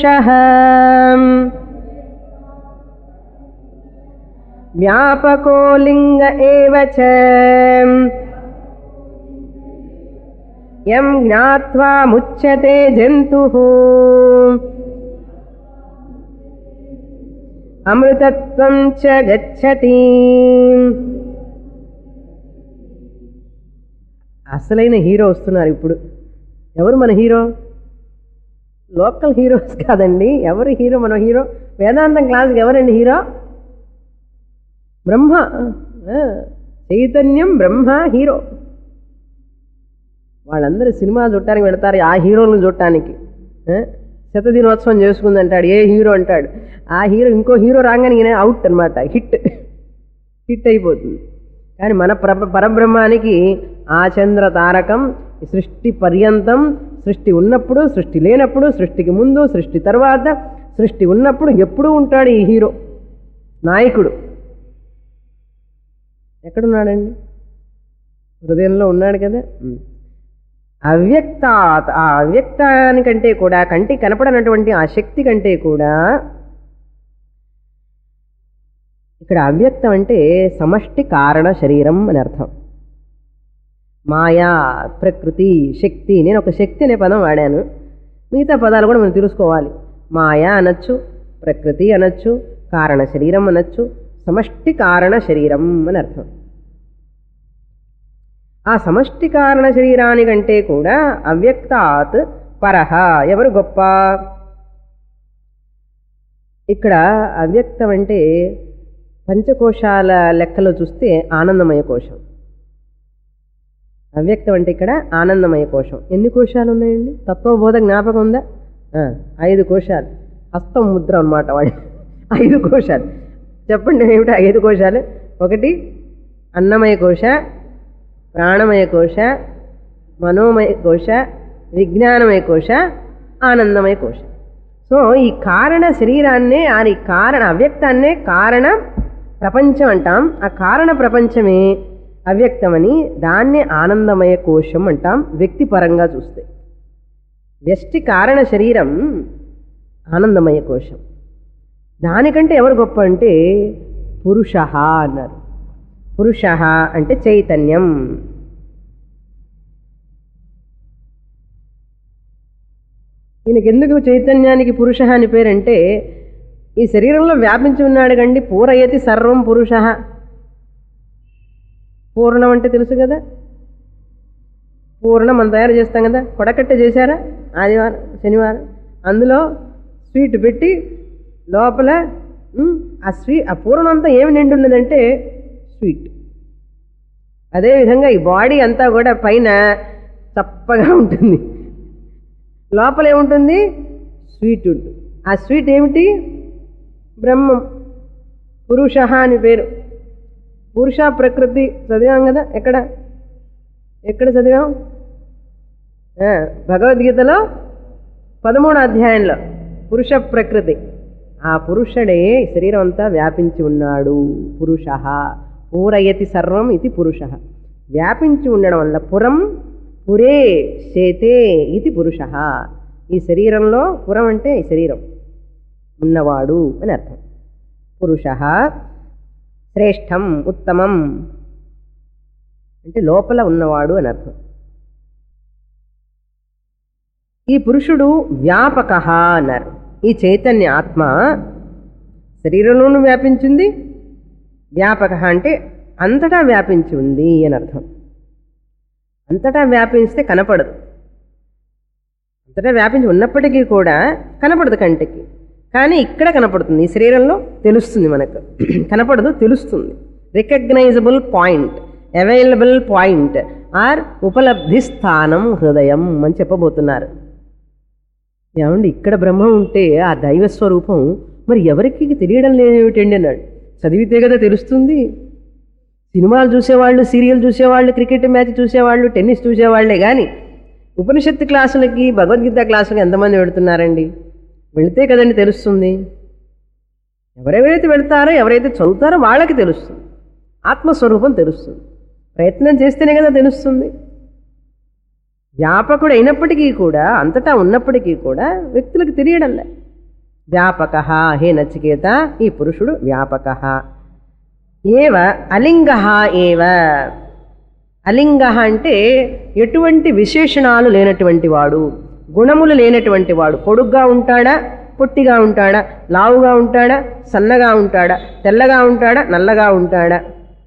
వ్యాపకో లింగ ఏవ చ యం జ్ఞాత్వా ముచ్యతే జంతు అమృతత్వం చ గచ్చతి అసలైన హీరో వస్తున్నారు ఇప్పుడు ఎవరు మన హీరో లోకల్ హీరోస్ కాదండి ఎవరు హీరో మన హీరో వేదాంతం క్లాస్కి ఎవరండి హీరో బ్రహ్మ ఆ, చైతన్యం బ్రహ్మ హీరో వాళ్ళందరూ సినిమా చూడటానికి వెళతారు ఆ హీరోలను చూడటానికి ఆ? శత దినోత్సవం చేసుకుంది అంటాడు ఏ హీరో అంటాడు ఆ హీరో ఇంకో హీరో రాగానే ఈయన అవుట్ అనమాట హిట్ హిట్ అయిపోతుంది కానీ మన ప్ర పరబ్రహ్మానికి ఆ చంద్ర తారకం సృష్టి పర్యంతం సృష్టి ఉన్నప్పుడు సృష్టి లేనప్పుడు సృష్టికి ముందు సృష్టి తర్వాత సృష్టి ఉన్నప్పుడు ఎప్పుడూ ఉంటాడు ఈ హీరో నాయకుడు ఎక్కడున్నాడండి హృదయంలో ఉన్నాడు కదా ఉమ్. అవ్యక్త ఆ అవ్యక్తానికంటే కూడా కంటికి కనపడనటువంటి ఆ శక్తి కంటే కూడా ఇక్కడ అవ్యక్తం అంటే సమష్టి కారణ శరీరం అని అర్థం మాయా ప్రకృతి శక్తి నేను ఒక శక్తి అనే పదం వాడాను మిగతా పదాలు కూడా మనం తెలుసుకోవాలి మాయా అనొచ్చు ప్రకృతి అనొచ్చు కారణ శరీరం అనొచ్చు సమష్టి కారణ శరీరం అని అర్థం ఆ సమష్టి కారణ శరీరానికంటే కూడా అవ్యక్తాత్ పరహ ఎవరు గొప్ప ఇక్కడ అవ్యక్తం అంటే పంచకోశాల లెక్కలో చూస్తే ఆనందమయ కోశం అవ్యక్తం అంటే ఇక్కడ ఆనందమయ కోశం ఎన్ని కోశాలు ఉన్నాయండి తత్వబోధ జ్ఞాపకం ఉందా ఆ, ఐదు కోశాలు హస్తం ముద్ర అన్నమాట వాడి ఐదు కోశాలు చెప్పండి ఏమిటి ఐదు కోశాలు ఒకటి అన్నమయ కోశ ప్రాణమయ కోశ మనోమయ కోశ విజ్ఞానమయ కోశ ఆనందమయ కోశ సో ఈ కారణ శరీరాన్నే ఆ ఈ కారణ అవ్యక్తాన్నే కారణ ప్రపంచం అంటాం ఆ కారణ ప్రపంచమే అవ్యక్తమని దాన్నే ఆనందమయ కోశం అంటాం వ్యక్తిపరంగా చూస్తే వ్యష్టి కారణ శరీరం ఆనందమయ కోశం దానికంటే ఎవరు గొప్ప అంటే పురుష అన్నారు పురుష అంటే చైతన్యం ఈయనకి ఎందుకు చైతన్యానికి పురుష అని పేరంటే ఈ శరీరంలో వ్యాపించి ఉన్నాడు కండి పూరయతి సర్వం పురుష పూర్ణం అంటే తెలుసు కదా పూర్ణం మనం తయారు చేస్తాం కదా కొడకట్టె చేశారా ఆదివారం శనివారం అందులో స్వీట్ పెట్టి లోపల ఉమ్, ఆ స్వీ ఆ పూర్ణం అంతా ఏమి నిండి ఉన్నదంటే స్వీట్ అదేవిధంగా ఈ బాడీ అంతా కూడా పైన చప్పగా ఉంటుంది లోపల ఏముంటుంది స్వీట్ ఉంటుంది ఆ స్వీట్ ఏమిటి బ్రహ్మం పురుష అని పేరు పురుష ప్రకృతి చదివాం కదా ఎక్కడ ఎక్కడ చదివాం ఆ, భగవద్గీతలో పదమూడో అధ్యాయంలో పురుష ప్రకృతి ఆ పురుషుడే ఈ శరీరం అంతా వ్యాపించి ఉన్నాడు పురుష పూరయతి సర్వం ఇది పురుష వ్యాపించి ఉండడం వల్ల పురం పురే శేతే ఇది పురుష ఈ శరీరంలో పురం అంటే ఈ శరీరం ఉన్నవాడు అని అర్థం పురుష శ్రేష్టం ఉత్తమం అంటే లోపల ఉన్నవాడు అని అర్థం ఈ పురుషుడు వ్యాపక అన్నారు ఈ చైతన్య ఆత్మ శరీరంలోనూ వ్యాపించింది వ్యాపక అంటే అంతటా వ్యాపించి ఉంది అని అర్థం అంతటా వ్యాపిస్తే కనపడదు అంతటా వ్యాపించి ఉన్నప్పటికీ కూడా కనపడదు కంటికి కానీ ఇక్కడ కనపడుతుంది ఈ శరీరంలో తెలుస్తుంది మనకు కనపడదు తెలుస్తుంది recognisable point available point or ఉపలబ్ధి స్థానం హృదయం అని చెప్పబోతున్నారు ఏమండి ఇక్కడ బ్రహ్మ ఉంటే ఆ దైవ స్వరూపం మరి ఎవరికి తెలియడం లేదేమిటండి అన్నాడు చదివితే కదా తెలుస్తుంది సినిమాలు చూసేవాళ్ళు సీరియల్ చూసేవాళ్ళు క్రికెట్ మ్యాచ్ చూసేవాళ్ళు టెన్నిస్ చూసేవాళ్లే కానీ ఉపనిషత్తు క్లాసులకి భగవద్గీత క్లాసులకి ఎంతమంది వెళుతున్నారండి వెళితే కదండి తెలుస్తుంది ఎవరెవరైతే వెళ్తారో ఎవరైతే చదువుతారో వాళ్ళకి తెలుస్తుంది ఆత్మస్వరూపం తెలుస్తుంది ప్రయత్నం చేస్తేనే కదా తెలుస్తుంది వ్యాపకుడు అయినప్పటికీ కూడా అంతటా ఉన్నప్పటికీ కూడా వ్యక్తులకు తెలియడంలే వ్యాపక హే నచికేత ఈ పురుషుడు వ్యాపక ఏవ అలింగ ఏవ అలింగ అంటే ఎటువంటి విశేషణాలు లేనటువంటి వాడు గుణములు లేనటువంటి వాడు పొడుగ్గా ఉంటాడా పొట్టిగా ఉంటాడా లావుగా ఉంటాడా సన్నగా ఉంటాడా తెల్లగా ఉంటాడా నల్లగా ఉంటాడా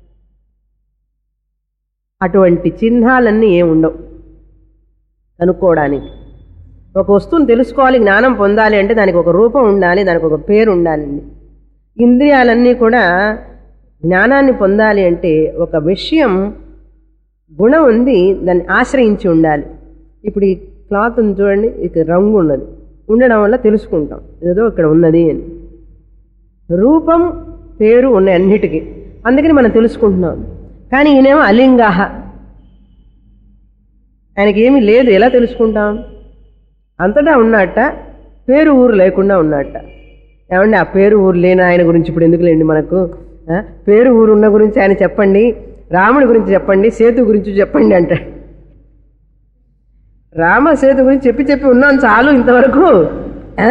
అటువంటి చిహ్నాలన్నీ ఏముండవు కనుక్కోవడానికి ఒక వస్తువుని తెలుసుకోవాలి జ్ఞానం పొందాలి అంటే దానికి ఒక రూపం ఉండాలి దానికి ఒక పేరు ఉండాలండి ఇంద్రియాలన్నీ కూడా జ్ఞానాన్ని పొందాలి అంటే ఒక విషయం గుణం ఉంది దాన్ని ఆశ్రయించి ఉండాలి ఇప్పుడు ఈ క్లాత్ ఉంది చూడండి ఇక రంగు ఉన్నది ఉండడం వల్ల తెలుసుకుంటాం ఏదో ఇక్కడ ఉన్నది అని రూపం పేరు ఉన్నాయి అన్నిటికీ అందుకని మనం తెలుసుకుంటున్నాం కానీ ఈయనేమో అలింగాహ ఆయనకి ఏమీ లేదు ఎలా తెలుసుకుంటాం అంతటా ఉన్నట్ట పేరు ఊరు లేకుండా ఉన్నట్ట ఏమండి ఆ పేరు ఊరు లేని ఆయన గురించి ఇప్పుడు ఎందుకులేండి మనకు ఆ? పేరు ఊరు ఉన్న గురించి ఆయన చెప్పండి రాముడి గురించి చెప్పండి సేతు గురించి చెప్పండి అంటాడు రామ సేతు గురించి చెప్పి చెప్పి ఉన్నాం చాలు ఇంతవరకు ఆ?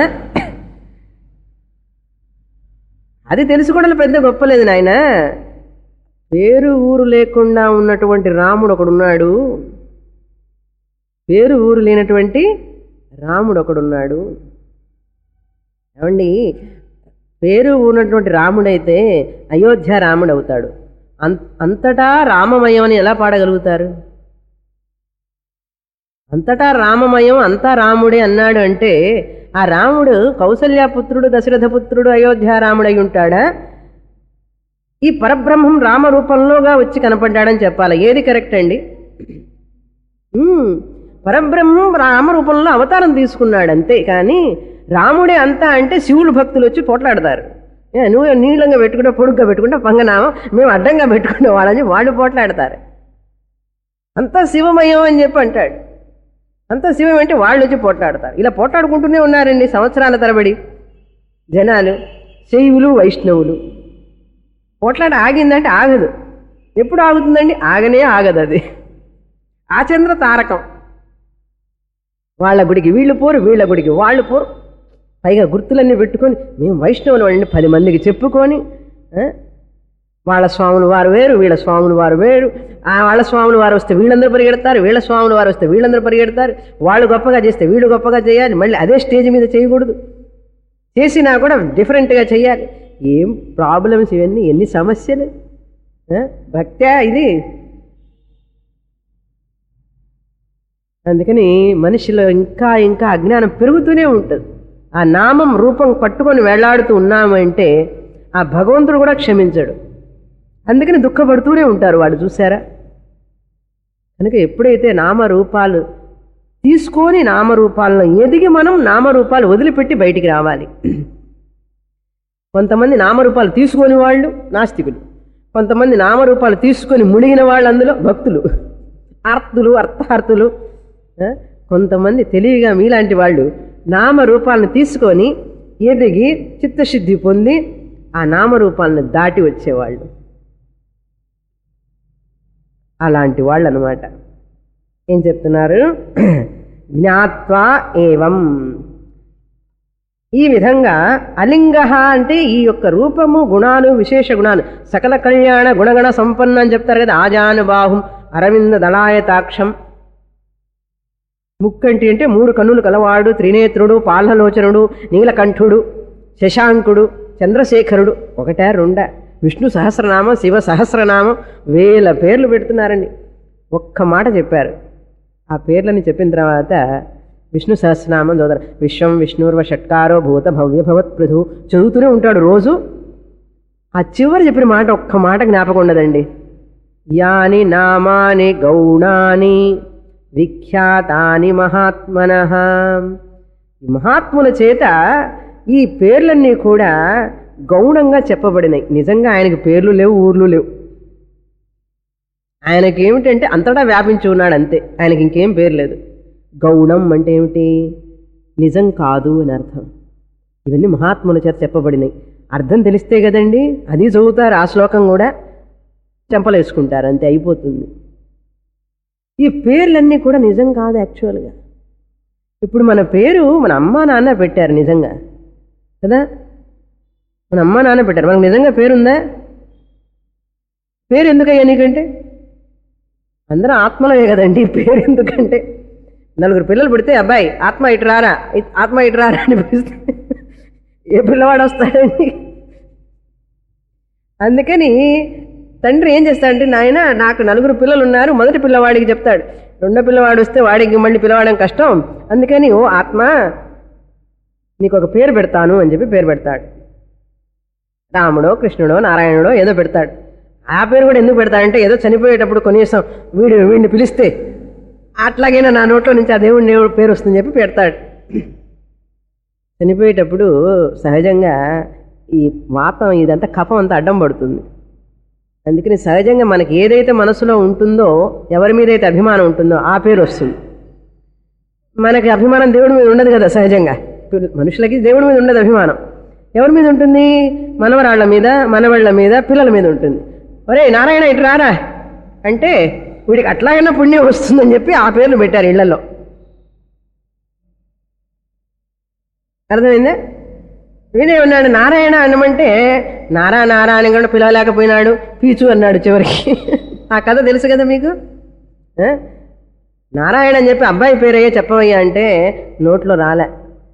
అది తెలుసుకోవడం పెద్ద గొప్పలేదు నాయన పేరు ఊరు లేకుండా ఉన్నటువంటి రాముడు ఒకడున్నాడు పేరు ఊరు లేనటువంటి రాముడు ఒకడున్నాడు ఏమండి పేరు ఉన్నటువంటి రాముడైతే అయోధ్య రాముడు అవుతాడు అం- అంతటా రామమయం అని ఎలా పాడగలుగుతారు అంతటా రామమయం అంతా రాముడే అన్నాడు అంటే ఆ రాముడు కౌసల్యపుత్రుడు దశరథపుత్రుడు అయోధ్య రాముడై ఉంటాడా ఈ పరబ్రహ్మం రామ రూపంలోగా వచ్చి కనపడ్డాడని చెప్పాలి ఏది కరెక్ట్ అండి ఉమ్, పరబ్రహ్మం రామ రూపంలో అవతారం తీసుకున్నాడు అంతే కానీ రాముడే అంతా అంటే శివుడు భక్తులు వచ్చి పోట్లాడతారు ఏ, నువ్వు నీళ్ళంగా పెట్టుకుంటే పొడుగ్గా పెట్టుకుంటే పంగనామం మేము అడ్డంగా పెట్టుకునే వాళ్ళని వాళ్ళు పోట్లాడతారు అంతా శివమయం అని చెప్పి అంటాడు అంతా శివం అంటే వాళ్ళు వచ్చి పోట్లాడతారు ఇలా పోట్లాడుకుంటూనే ఉన్నారండి సంవత్సరాల తరబడి జనాలు శైవులు వైష్ణవులు పోట్లాట ఆగిందంటే ఆగదు ఎప్పుడు ఆగుతుందండి ఆగనే ఆగదు అది ఆచంద్ర తారకం వాళ్ళ గుడికి వీళ్ళు పోరు వీళ్ళ గుడికి వాళ్ళు పోరు పైగా గుర్తులన్నీ పెట్టుకొని మేము వైష్ణవులు వాళ్ళని పది మందికి చెప్పుకొని ఆ, వాళ్ళ స్వాములు వారు వేరు వీళ్ళ స్వాములు వారు వేరు ఆ వాళ్ళ స్వాములు వారు వస్తే వీళ్ళందరూ పరిగెడతారు వీళ్ళ స్వాములు వారు వస్తే వీళ్ళందరూ పరిగెడతారు వాళ్ళు గొప్పగా చేస్తే వీళ్ళు గొప్పగా చేయాలి మళ్ళీ అదే స్టేజ్ మీద చేయకూడదు చేసినా కూడా డిఫరెంట్గా చేయాలి ఏం ప్రాబ్లమ్స్ ఇవన్నీ ఎన్ని సమస్యలు ఆ? భక్త్యా ఇది అందుకని మనిషిలో ఇంకా ఇంకా అజ్ఞానం పెరుగుతూనే ఉంటుంది ఆ నామం రూపం పట్టుకొని వేలాడుతూ ఉన్నామంటే ఆ భగవంతుడు కూడా క్షమించడు అందుకని దుఃఖపడుతూనే ఉంటారు వాడు చూసారా కనుక ఎప్పుడైతే నామరూపాలు తీసుకొని నామరూపాలను ఎదిగి మనం నామరూపాలు వదిలిపెట్టి బయటికి రావాలి కొంతమంది నామరూపాలు తీసుకొని వాళ్ళు నాస్తికులు కొంతమంది నామరూపాలు తీసుకొని మునిగిన వాళ్ళు అందులో భక్తులు ఆర్తులు అర్థార్థులు ఆ? కొంతమంది తెలివిగా మీలాంటి వాళ్ళు నామరూపాలను తీసుకొని ఎదిగి చిత్తశుద్ధి పొంది ఆ నామరూపాలను దాటి వచ్చేవాళ్ళు అలాంటి వాళ్ళు అనమాట ఏం చెప్తున్నారు జ్ఞాత్వా ఏవం ఈ విధంగా అలింగ అంటే ఈ యొక్క రూపము గుణాలు విశేష గుణాలు సకల కళ్యాణ గుణగణ సంపన్న అని చెప్తారు కదా ఆజానుబాహుం అరవింద దళాయతాక్షం ముక్కంటి అంటే మూడు కన్నులు కలవాడు త్రినేత్రుడు పాలలోచనుడు నీలకంఠుడు శశాంకుడు చంద్రశేఖరుడు ఒకటా రెండా విష్ణు సహస్రనామం శివ సహస్రనామం వేల పేర్లు పెడుతున్నారండి ఒక్క మాట చెప్పారు ఆ పేర్లని చెప్పిన తర్వాత విష్ణు సహస్రనామం చదువుతారు విశ్వం విష్ణుర్వ షట్కారో భూత భవ్య భవత్ పృథు చదువుతూనే ఉంటాడు రోజు ఆ చివరి చెప్పిన మాట ఒక్క మాట జ్ఞాపకం ఉండదండి యాని నామాని గౌణాని విఖ్యాతాని మహాత్మన ఈ మహాత్ముల చేత ఈ పేర్లన్నీ కూడా గౌణంగా చెప్పబడినాయి నిజంగా ఆయనకి పేర్లు లేవు ఊర్లు లేవు ఆయనకి ఏమిటంటే అంతటా వ్యాపించి ఉన్నాడు అంతే ఆయనకి ఇంకేం పేరు లేదు గౌణం అంటే ఏమిటి నిజం కాదు అని అర్థం ఇవన్నీ మహాత్ముల చేత చెప్పబడినాయి అర్థం తెలిస్తే కదండి అది చదువుతారు ఆ శ్లోకం కూడా చెంపలేసుకుంటారు అంతే అయిపోతుంది ఈ పేర్లన్నీ కూడా నిజం కాదు యాక్చువల్గా ఇప్పుడు మన పేరు మన అమ్మా నాన్న పెట్టారు నిజంగా కదా మన అమ్మా నాన్న పెట్టారు మనకు నిజంగా పేరుందా పేరు ఎందుకయ్యా నీకంటే అందరం ఆత్మలే కదండి పేరు ఎందుకంటే నలుగురు పిల్లలు పుడితే అబ్బాయి ఆత్మ ఇటు రారా ఇ- ఆత్మ ఇటు రారా అని పిలిస్తే ఏ పిల్లవాడు వస్తాడండి అందుకని తండ్రి ఏం చేస్తాడంటే నాయన నాకు నలుగురు పిల్లలు ఉన్నారు మొదటి పిల్లవాడికి చెప్తాడు రెండో పిల్లవాడు వస్తే వాడికి మళ్ళీ పిలవడం కష్టం అందుకని ఓ ఆత్మ నీకు ఒక పేరు పెడతాను అని చెప్పి పేరు పెడతాడు రాముడో కృష్ణుడో నారాయణుడో ఏదో పెడతాడు ఆ పేరు కూడా ఎందుకు పెడతాడంటే ఏదో చనిపోయేటప్పుడు కనీసం వీడు వీడిని పిలిస్తే అట్లాగైనా నా నోట్లో నుంచి ఆ దేవుడి దేవుడి పేరు వస్తుందని చెప్పి పెడతాడు చనిపోయేటప్పుడు సహజంగా ఈ వాతం ఇదంతా కఫం అంతా అడ్డం పడుతుంది అందుకని సహజంగా మనకి ఏదైతే మనసులో ఉంటుందో ఎవరి మీద అయితే అభిమానం ఉంటుందో ఆ పేరు వస్తుంది మనకి అభిమానం దేవుడి మీద ఉండదు కదా సహజంగా ఇప్పుడు మనుషులకి దేవుడి మీద ఉండదు అభిమానం ఎవరి మీద ఉంటుంది మనవరాళ్ల మీద మనవాళ్ళ మీద పిల్లల మీద ఉంటుంది ఒరే నారాయణ ఇటు రారా అంటే వీడికి అట్లాగైనా పుణ్యం వస్తుందని చెప్పి ఆ పేర్లు పెట్టారు ఇళ్లలో అర్థమైందా వీడే ఉన్నాడు నారాయణ అన్నమంటే నారా నారా అని కూడా పిలవలేకపోయినాడు పీచు అన్నాడు చివరికి ఆ కథ తెలుసు కదా మీకు ఆ? నారాయణ అని చెప్పి అబ్బాయి పేరయ్యే చెప్పవయ్యా అంటే నోట్లో రాలే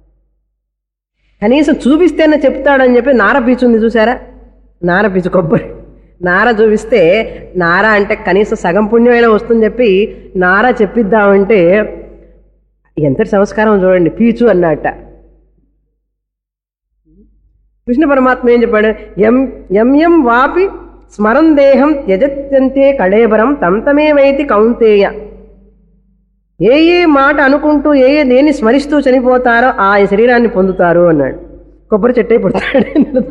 కనీసం చూపిస్తేనే చెప్తాడని చెప్పి నార పీచుంది చూసారా నార పీచు కొబ్బరి నార చూపిస్తే నార అంటే కనీసం సగం పుణ్యమైనా వస్తుందని చెప్పి నార చెప్పిద్దామంటే ఎంతటి సంస్కారం చూడండి పీచు అన్నట్ట కృష్ణ పరమాత్మ ఏం చెప్పాడు ఎం ఎం ఎం వాపి స్మరం దేహం త్యజత్యంతే కళేబరం తంతమేవైతి కౌంతేయ ఏ ఏ మాట అనుకుంటూ ఏ ఏ దేన్ని స్మరిస్తూ చనిపోతారో ఆ శరీరాన్ని పొందుతారు అన్నాడు కొబ్బరి చెట్టే పుడతాడు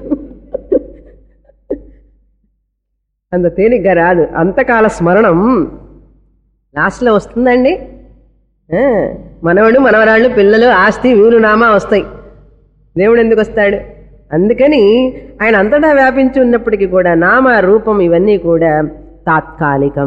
అంత తేలిగ్గా రాదు అంతకాల స్మరణం లాస్ట్లో వస్తుందండి ఆ, మనవడు మనవరాళ్ళు పిల్లలు ఆస్తి వీరునామా వస్తాయి దేవుడు ఎందుకు వస్తాడు అందుకని ఆయన అంతటా వ్యాపించి ఉన్నప్పటికీ కూడా నామ రూపం ఇవన్నీ కూడా తాత్కాలికం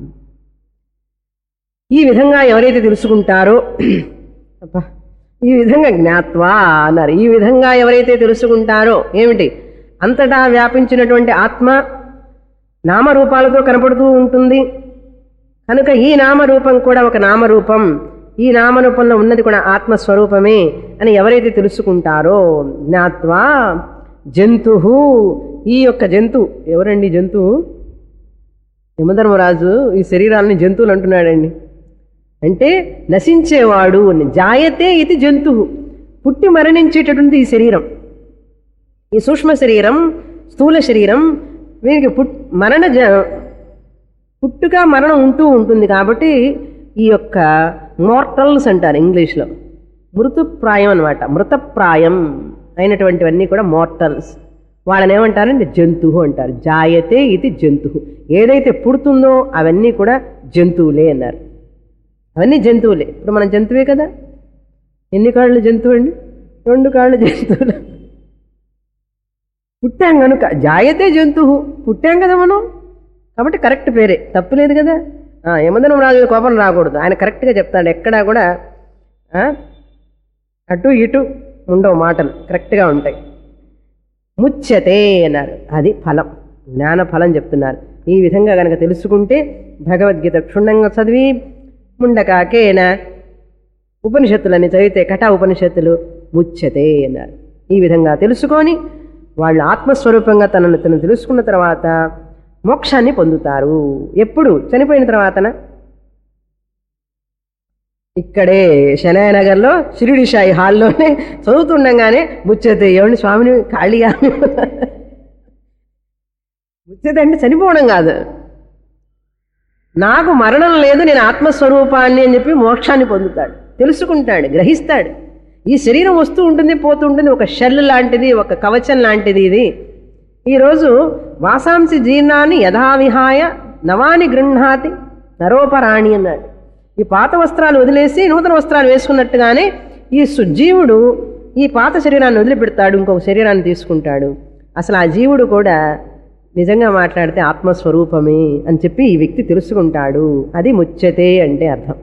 ఈ విధంగా ఎవరైతే తెలుసుకుంటారో అబ్బా ఈ విధంగా జ్ఞాత్వా అన్నారు ఈ విధంగా ఎవరైతే తెలుసుకుంటారో ఏమిటి అంతటా వ్యాపించినటువంటి ఆత్మ నామరూపాలతో కనపడుతూ ఉంటుంది కనుక ఈ నామరూపం కూడా ఒక నామరూపం ఈ నామరూపంలో ఉన్నది కూడా ఆత్మస్వరూపమే అని ఎవరైతే తెలుసుకుంటారో జ్ఞాత్వా జంతు ఈ యొక్క జంతు ఎవరండి జంతువు యమధర్మరాజు ఈ శరీరాన్ని జంతువులు అంటున్నాడండి అంటే నశించేవాడు అని జాయతే ఇది జంతువు పుట్టి మరణించేటటువంటి ఈ శరీరం ఈ సూక్ష్మ శరీరం స్థూల శరీరం వీరికి పుట్ మరణ జ పుట్టుక మరణం ఉంటూ ఉంటుంది కాబట్టి ఈ యొక్క మోర్టల్స్ అంటారు ఇంగ్లీష్లో మృతుప్రాయం అనమాట మృతప్రాయం అయినటువంటివన్నీ కూడా మోర్టల్స్ వాళ్ళని ఏమంటారంటే జంతువు అంటారు జాయతే ఇది జంతువు ఏదైతే పుడుతుందో అవన్నీ కూడా జంతువులే అన్నారు అవన్నీ జంతువులే ఇప్పుడు మన జంతువే కదా ఎన్ని కాళ్ళు జంతువు అండి రెండు కాళ్ళు జంతువులు పుట్టాం కనుక జాయతే జంతువు పుట్టాం కదా మనం కాబట్టి కరెక్ట్ పేరే తప్పు లేదు కదా ఆ, యమధనం రాజు మీద కోపం రాకూడదు ఆయన కరెక్ట్గా చెప్తాడు ఎక్కడా కూడా ఆ, అటు ఇటు ఉండవు మాటలు కరెక్ట్గా ఉంటాయి ముచ్చతే అన్నారు అది ఫలం జ్ఞాన ఫలం చెప్తున్నారు ఈ విధంగా కనుక తెలుసుకుంటే భగవద్గీత క్షుణ్ణంగా చదివి ముండకాకేన ఉపనిషత్తులని చదివితే కటా ఉపనిషత్తులు ముచ్చతే అన్నారు ఈ విధంగా తెలుసుకొని వాళ్ళు ఆత్మస్వరూపంగా తనను తను తెలుసుకున్న తర్వాత మోక్షాన్ని పొందుతారు ఎప్పుడు చనిపోయిన తర్వాతన ఇక్కడే శనాయనగర్లో షిరిడి షాయి హాల్లోనే చదువుతుండగానే ముచ్చతే ఏమండి స్వామిని ఖాళీగా ముచ్యతే అంటే చనిపోవడం కాదు నాకు మరణం లేదు నేను ఆత్మస్వరూపాన్ని అని చెప్పి మోక్షాన్ని పొందుతాడు తెలుసుకుంటాడు గ్రహిస్తాడు ఈ శరీరం వస్తూ ఉంటుంది పోతూ ఉంటుంది ఒక షెల్ లాంటిది ఒక కవచం లాంటిది ఇది ఈరోజు వాసాంసి జీర్ణాన్ని యథావిహాయ నవాని గృహ్ణాతి నరోపరాణి అన్నాడు ఈ పాత వస్త్రాలు వదిలేసి నూతన వస్త్రాలు వేసుకున్నట్టుగానే ఈ సుజీవుడు ఈ పాత శరీరాన్ని వదిలిపెడతాడు ఇంకొక శరీరాన్ని తీసుకుంటాడు అసలు ఆ జీవుడు కూడా నిజంగా మాట్లాడితే ఆత్మస్వరూపమే అని చెప్పి ఈ వ్యక్తి తెలుసుకుంటాడు అది ముచ్చతే అంటే అర్థం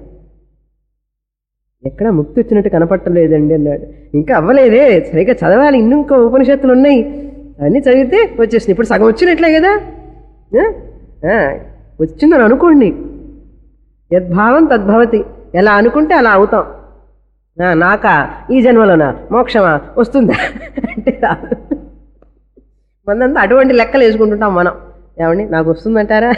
ఎక్కడ ముక్తి వచ్చినట్టు కనపట్టలేదండి అన్నాడు ఇంకా అవ్వలేదే సరిగ్గా చదవాలి ఇన్ని ఇంకో ఉపనిషత్తులు ఉన్నాయి అన్నీ చదివితే వచ్చేసింది ఇప్పుడు సగం వచ్చినట్లే కదా ఆ? ఆ, వచ్చిందని అనుకోండి యద్భావం తద్భవతి ఎలా అనుకుంటే అలా అవుతాం ఆ, నాకా ఈ జన్మలోనా మోక్షమా వస్తుందా అంటే రాదు మనంతా అటువంటి లెక్కలు వేసుకుంటుంటాం మనం ఏమండి నాకు వస్తుందంటారా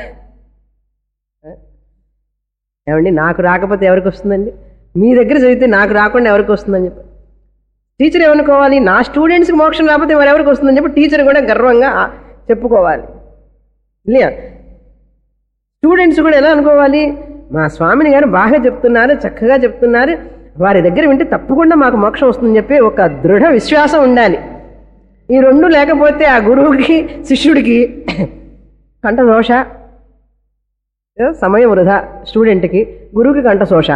ఆ? ఏమండి నాకు రాకపోతే ఎవరికి వస్తుందండి మీ దగ్గర చదివితే నాకు రాకుండా ఎవరికి వస్తుందని చెప్పి టీచర్ ఏమనుకోవాలి నా స్టూడెంట్స్కి మోక్షం రాకపోతే మరి ఎవరికి వస్తుందని చెప్పి టీచర్ కూడా గర్వంగా ఆ, చెప్పుకోవాలి இல்லையா స్టూడెంట్స్ కూడా ఎలా అనుకోవాలి మా స్వామిని గారు బాగా చెప్తున్నారు చక్కగా చెప్తున్నారు వారి దగ్గర వింటే తప్పకుండా మాకు మోక్షం వస్తుందని చెప్పి ఒక దృఢ విశ్వాసం ఉండాలి ఈ రెండు లేకపోతే ఆ గురువుకి శిష్యుడికి కంఠ దోష ఏ, సమయం వృధా స్టూడెంట్కి గురువుకి కంఠ శోష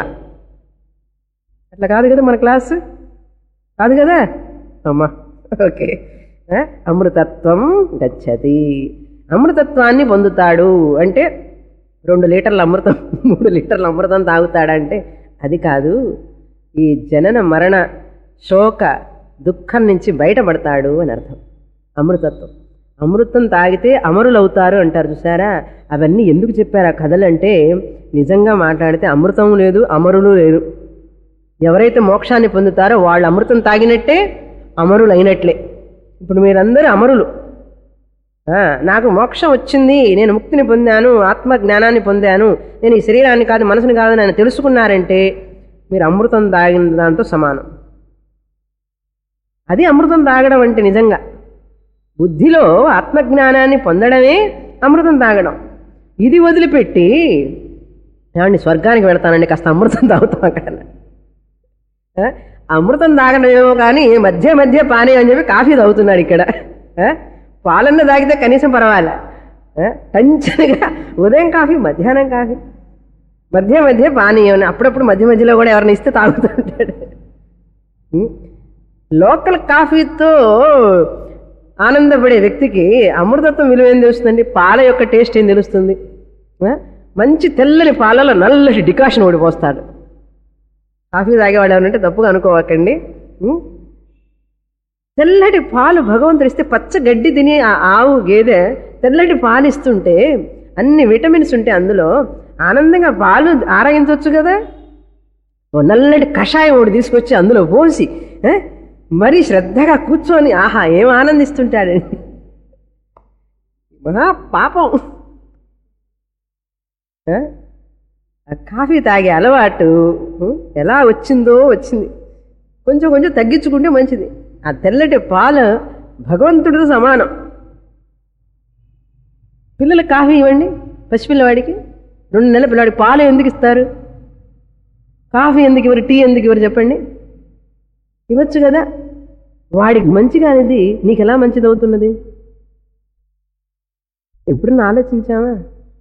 అట్లా కాదు కదా మన క్లాస్ కాదు కదా అమ్మా ఓకే ఆ, అమృతత్వం గచ్చతి అమృతత్వాన్ని పొందుతాడు అంటే రెండు లీటర్ల అమృతం మూడు లీటర్ల అమృతం తాగుతాడంటే అది కాదు ఈ జనన మరణ శోక దుఃఖం నుంచి బయటపడతాడు అని అర్థం అమృతత్వం అమృతం తాగితే అమరులు అవుతారు అంటారు చూసారా అవన్నీ ఎందుకు చెప్పారు ఆ కథలంటే నిజంగా మాట్లాడితే అమృతం లేదు అమరులు లేరు ఎవరైతే మోక్షాన్ని పొందుతారో వాళ్ళు అమృతం తాగినట్టే అమరులు అయినట్లే ఇప్పుడు మీరందరూ అమరులు ఆ, నాకు మోక్షం వచ్చింది నేను ముక్తిని పొందాను ఆత్మ జ్ఞానాన్ని పొందాను నేను ఈ శరీరాన్ని కాదు మనసుని కాదు నేను తెలుసుకున్నారంటే మీరు అమృతం తాగిన దాంతో సమానం అది అమృతం తాగడం అంటే నిజంగా బుద్ధిలో ఆత్మజ్ఞానాన్ని పొందడమే అమృతం తాగడం ఇది వదిలిపెట్టి ఏమండి స్వర్గానికి వెళతానండి కాస్త అమృతం తాగుతాం అక్కడ ఆ? అమృతం తాగడమేమో కానీ మధ్య మధ్య పానీ అని చెప్పి కాఫీ తాగుతున్నాడు ఇక్కడ ఆ? పాలన్న తాగితే కనీసం పర్వాలే ఆ? టంచనగా ఉదయం కాఫీ మధ్యాహ్నం కాఫీ మధ్య మధ్య పానీయం అప్పుడప్పుడు మధ్య మధ్యలో కూడా ఎవరిని ఇస్తే తాగుతుంటాడు ఉం? లోకల్ కాఫీతో ఆనందపడే వ్యక్తికి అమృతత్వం విలువ ఏం తెలుస్తుందండి పాల యొక్క టేస్ట్ ఏం తెలుస్తుంది ఆ? మంచి తెల్లని పాలలో నల్లటి డికాషన్ ఓడిపోస్తాడు కాఫీ తాగేవాడు ఎవరంటే తప్పుగా అనుకోవకండి ఉం? తెల్లటి పాలు భగవంతుడు ఇస్తే పచ్చ గడ్డి తిని ఆ ఆవు గేదె తెల్లటి పాలు ఇస్తుంటే అన్ని విటమిన్స్ ఉంటే అందులో ఆనందంగా పాలు ఆరగించవచ్చు కదా ఓ నల్లటి కషాయం ఒకటి తీసుకొచ్చి అందులో పోసి ఏ? మరీ శ్రద్ధగా కూర్చొని ఆహా ఏం ఆనందిస్తుంటాడండి మహా పాపం ఏ? ఆ కాఫీ తాగే అలవాటు ఉం, ఎలా వచ్చిందో వచ్చింది కొంచెం కొంచెం తగ్గించుకుంటే మంచిది ఆ తెల్లటి పాలు భగవంతుడితో సమానం పిల్లలకు కాఫీ ఇవ్వండి పసిపిల్లవాడికి రెండు నెలల పిల్లవాడికి పాలు ఎందుకు ఇస్తారు కాఫీ ఎందుకు ఇవ్వరు టీ ఎందుకు ఇవ్వరు చెప్పండి ఇవ్వచ్చు కదా వాడికి మంచిగా అనేది నీకు ఎలా మంచిది అవుతున్నది ఎప్పుడన్నా ఆలోచించావా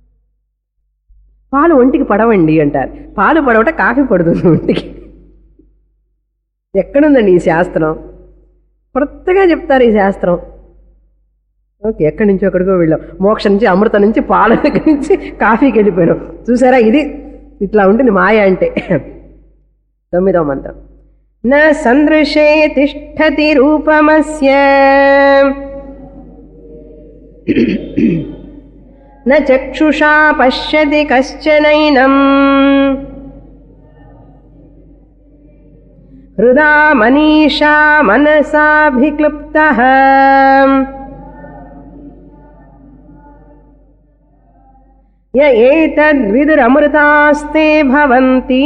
పాలు ఒంటికి పడవండి అంటారు పాలు పడవట కాఫీ పడుతుంది ఒంటికి ఎక్కడుందండి ఈ శాస్త్రం కొత్తగా చెప్తారు ఈ శాస్త్రం ఓకే ఎక్కడి నుంచో ఎక్కడికో వెళ్ళాం మోక్ష నుంచి అమృతం నుంచి పాల దగ్గర నుంచి కాఫీకి వెళ్ళిపోయాం చూసారా ఇది ఇట్లా ఉంటుంది మాయ అంటే తొమ్మిదవ మంత్రం న సందృశే తిష్టతి రూపమస్య న చక్షుషా పశ్యతి కశ్చనైనం హృదా మనీషా మనసాభిక్లుప్త య ఏతద్విదురమృతాస్తే భవంతి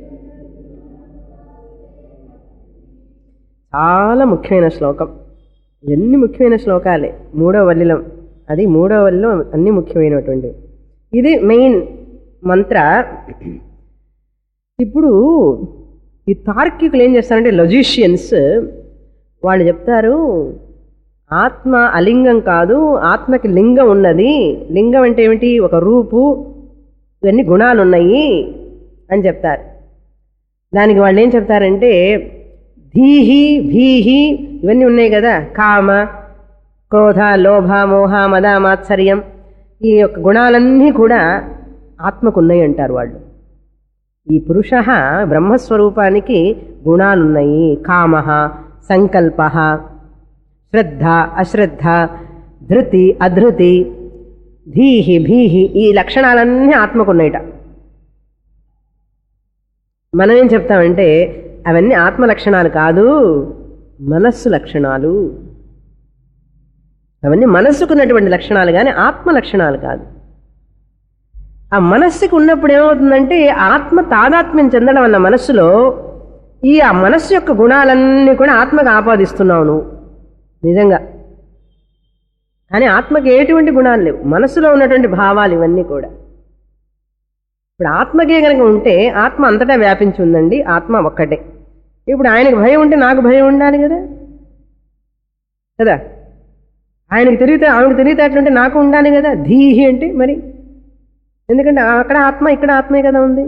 చాలా ముఖ్యమైన శ్లోకం ఇవన్నీ ముఖ్యమైన శ్లోకాలే మూడో వల్లిలో అది మూడో వల్లిలో అన్ని ముఖ్యమైనటువంటి ఇది మెయిన్ మంత్ర ఇప్పుడు ఈ తార్కికులు ఏం చేస్తారంటే లొజిషియన్స్ వాళ్ళు చెప్తారు ఆత్మ అలింగం కాదు ఆత్మకి లింగం ఉన్నది లింగం అంటే ఏమిటి ఒక రూపు ఇవన్నీ గుణాలు ఉన్నాయి అని చెప్తారు దానికి వాళ్ళు ఏం చెప్తారంటే ధీహి భీహి ఇవన్నీ ఉన్నాయి కదా కామ క్రోధ లోభ మోహ మద మాత్సర్యం ఈ యొక్క గుణాలన్నీ కూడా ఆత్మకు ఉన్నాయి అంటారు వాళ్ళు ఈ పురుష బ్రహ్మస్వరూపానికి గుణాలున్నాయి కామ సంకల్ప శ్రద్ధ అశ్రద్ధ ధృతి అధృతి ధీహి భీహి ఈ లక్షణాలన్నీ ఆత్మకున్నాయిట మనం ఏం చెప్తామంటే అవన్నీ ఆత్మ లక్షణాలు కాదు మనస్సు లక్షణాలు అవన్నీ మనస్సుకున్నటువంటి లక్షణాలు కానీ ఆత్మ లక్షణాలు కాదు ఆ మనస్సుకు ఉన్నప్పుడు ఏమవుతుందంటే ఆత్మ తాదాత్మ్యం చెందడం అన్న మనస్సులో ఈ ఆ మనస్సు యొక్క గుణాలన్నీ కూడా ఆత్మకు ఆపాదిస్తున్నావు నువ్వు నిజంగా కానీ ఆత్మకి ఎటువంటి గుణాలు లేవు మనస్సులో ఉన్నటువంటి భావాలు ఇవన్నీ కూడా ఇప్పుడు ఆత్మకే కనుక ఉంటే ఆత్మ అంతటా వ్యాపించి ఉందండి ఆత్మ ఒక్కటే ఇప్పుడు ఆయనకు భయం ఉంటే నాకు భయం ఉండాలి కదా కదా ఆయనకు తెలివితే ఆమెకు తెలివితేటలుంటే నాకు ఉండాలి కదా ధీహి అంటే మరి ఎందుకంటే అక్కడ ఆత్మ ఇక్కడ ఆత్మే కదా ఉంది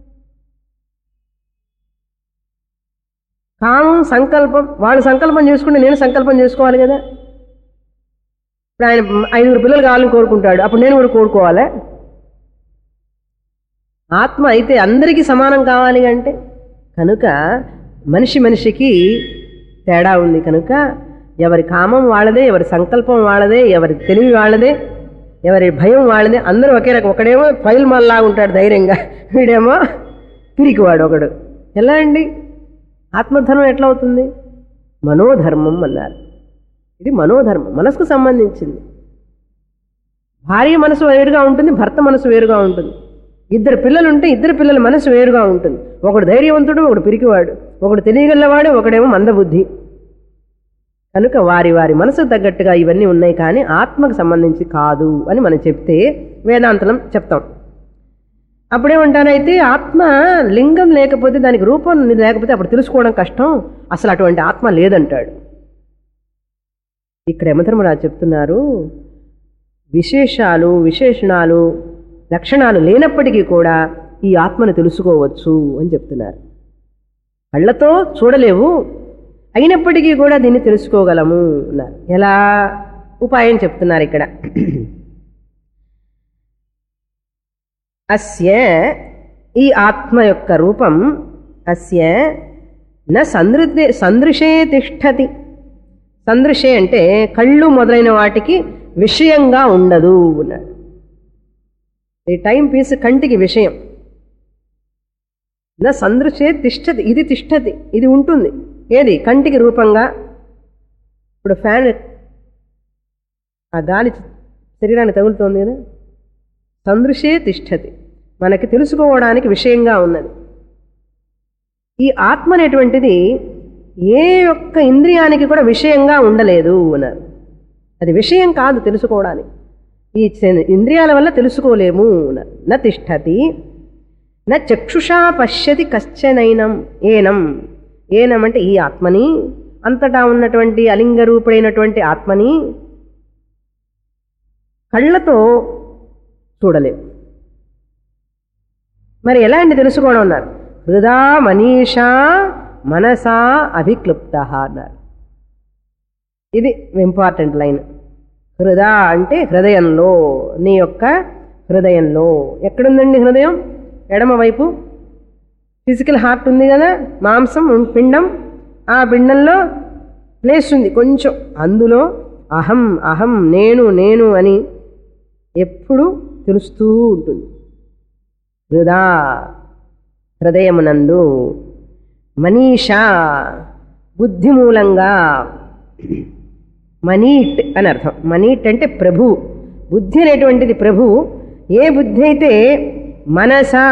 కామం సంకల్పం వాళ్ళు సంకల్పం చేసుకుంటే నేను సంకల్పం చేసుకోవాలి కదా ఇప్పుడు ఆయన ఐదుగురు పిల్లలు కావాలని కోరుకుంటాడు అప్పుడు నేను కూడా కోరుకోవాలా ఆత్మ అయితే అందరికీ సమానం కావాలి అంటే కనుక మనిషి మనిషికి తేడా ఉంది కనుక ఎవరి కామం వాళ్ళదే ఎవరి సంకల్పం వాళ్ళదే ఎవరి తెలివి వాళ్ళదే ఎవరి భయం వాళ్ళదే అందరూ ఒకే రకం ఒకడేమో ఫైల్ మల్లా ఉంటాడు ధైర్యంగా వీడేమో పిరికివాడు ఒకడు ఎలా అండి ఆత్మధర్మం ఎట్లా అవుతుంది మనోధర్మం అన్నారు ఇది మనోధర్మం మనసుకు సంబంధించింది భార్య మనసు వేరుగా ఉంటుంది భర్త మనసు వేరుగా ఉంటుంది ఇద్దరు పిల్లలు ఉంటే ఇద్దరు పిల్లల మనసు వేరుగా ఉంటుంది ఒకడు ధైర్యవంతుడు ఒకడు పిరికివాడు ఒకడు తెలియగలవాడు ఒకడేమో మందబుద్ధి కనుక వారి వారి మనసుకు తగ్గట్టుగా ఇవన్నీ ఉన్నాయి కానీ ఆత్మకు సంబంధించి కాదు అని మనం చెప్తే వేదాంతలం చెప్తాం అప్పుడేమంటానైతే ఆత్మ లింగం లేకపోతే దానికి రూపం లేకపోతే అప్పుడు తెలుసుకోవడం కష్టం అసలు అటువంటి ఆత్మ లేదంటాడు ఇక్కడ యమధర్మరాజు చెప్తున్నారు విశేషాలు విశేషణాలు లక్షణాలు లేనప్పటికీ కూడా ఈ ఆత్మను తెలుసుకోవచ్చు అని చెప్తున్నారు కళ్ళతో చూడలేవు అయినప్పటికీ కూడా దీన్ని తెలుసుకోగలము అన్నారు ఎలా ఉపాయం చెప్తున్నారు ఇక్కడ అస్య ఈ ఆత్మ యొక్క రూపం అస్య న సందృతే సందృశే తిష్టతి సందృశే అంటే కళ్ళు మొదలైన వాటికి విషయంగా ఉండదు అన్నాడు ఈ టైం పీస్ కంటికి విషయం నా సందృశే తిష్టది ఇది తిష్టది ఇది ఉంటుంది ఏది కంటికి రూపంగా ఇప్పుడు ఫ్యాన్ ఆ గాలి శరీరాన్ని తగులుతోంది కదా సందృశే తిష్టది మనకి తెలుసుకోవడానికి విషయంగా ఉన్నది ఈ ఆత్మ అనేటువంటిది ఏ ఒక్క ఇంద్రియానికి కూడా విషయంగా ఉండలేదు అన్నారు అది విషయం కాదు తెలుసుకోవడానికి ఈ చ- ఇంద్రియాల వల్ల తెలుసుకోలేము అన్నారు న తిష్టతి న చక్షుషా పశ్యతి కశ్చనైనం ఏనం ఏనం అంటే ఈ ఆత్మని అంతటా ఉన్నటువంటి అలింగరూపుడైనటువంటి ఆత్మని కళ్ళతో చూడలేము మరి ఎలా అండి తెలుసుకోవడం అన్నారు హృదా మనీషా మనసా అభిక్లుప్త అన్నారు ఇది ఇంపార్టెంట్ లైన్ హృదా అంటే హృదయంలో నీ యొక్క హృదయంలో ఎక్కడుందండి హృదయం ఎడమ వైపు ఫిజికల్ హార్ట్ ఉంది కదా మాంసం ఉం- పిండం ఆ పిండంలో ప్లేస్ ఉంది కొంచెం అందులో అహం అహం నేను నేను అని ఎప్పుడు తెలుస్తూ ఉంటుంది హృదా హృదయమునందు మనీషా బుద్ధి మూలంగా మనీట్ అని అర్థం మనీట్ అంటే ప్రభు బుద్ధి అనేటువంటిది ప్రభు ఏ బుద్ధి అయితే మనసా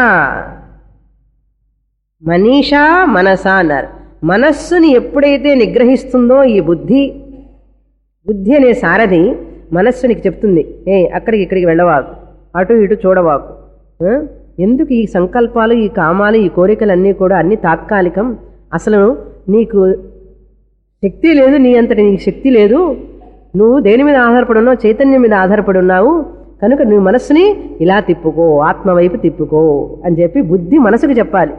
మనీషా మనసా అన్నారు మనస్సుని ఎప్పుడైతే నిగ్రహిస్తుందో ఈ బుద్ధి బుద్ధి అనే సారథి మనస్సు నీకు చెప్తుంది ఏ అక్కడికి ఇక్కడికి వెళ్ళవాకు అటు ఇటు చూడవాకు ఆ? ఎందుకు ఈ సంకల్పాలు ఈ కామాలు ఈ కోరికలన్నీ కూడా అన్ని తాత్కాలికం అసలు నీకు శక్తి లేదు నీ అంతటి నీకు శక్తి లేదు నువ్వు దేని మీద ఆధారపడి ఉన్నావు చైతన్యం మీద ఆధారపడి ఉన్నావు కనుక నువ్వు మనస్సుని ఇలా తిప్పుకో ఆత్మ వైపు తిప్పుకో అని చెప్పి బుద్ధి మనసుకు చెప్పాలి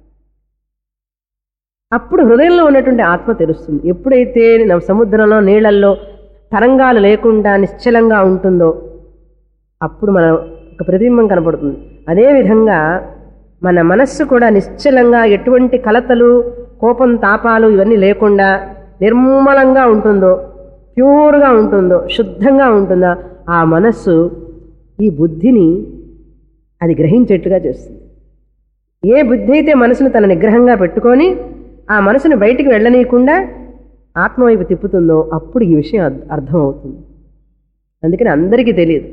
అప్పుడు హృదయంలో ఉన్నటువంటి ఆత్మ తెలుస్తుంది ఎప్పుడైతే నా సముద్రంలో నీళ్ళల్లో తరంగాలు లేకుండా నిశ్చలంగా ఉంటుందో అప్పుడు మన ఒక ప్రతిబింబం కనపడుతుంది అదేవిధంగా మన మనస్సు కూడా నిశ్చలంగా ఎటువంటి కలతలు కోపం తాపాలు ఇవన్నీ లేకుండా నిర్మలంగా ఉంటుందో ప్యూర్గా ఉంటుందో శుద్ధంగా ఉంటుందా ఆ మనస్సు ఈ బుద్ధిని అది గ్రహించేట్టుగా చేస్తుంది ఏ బుద్ధి అయితే మనసును తన నిగ్రహంగా పెట్టుకొని ఆ మనసును బయటికి వెళ్ళనీయకుండా ఆత్మవైపు తిప్పుతుందో అప్పుడు ఈ విషయం అర్థ- అర్థమవుతుంది అందుకని అందరికీ తెలియదు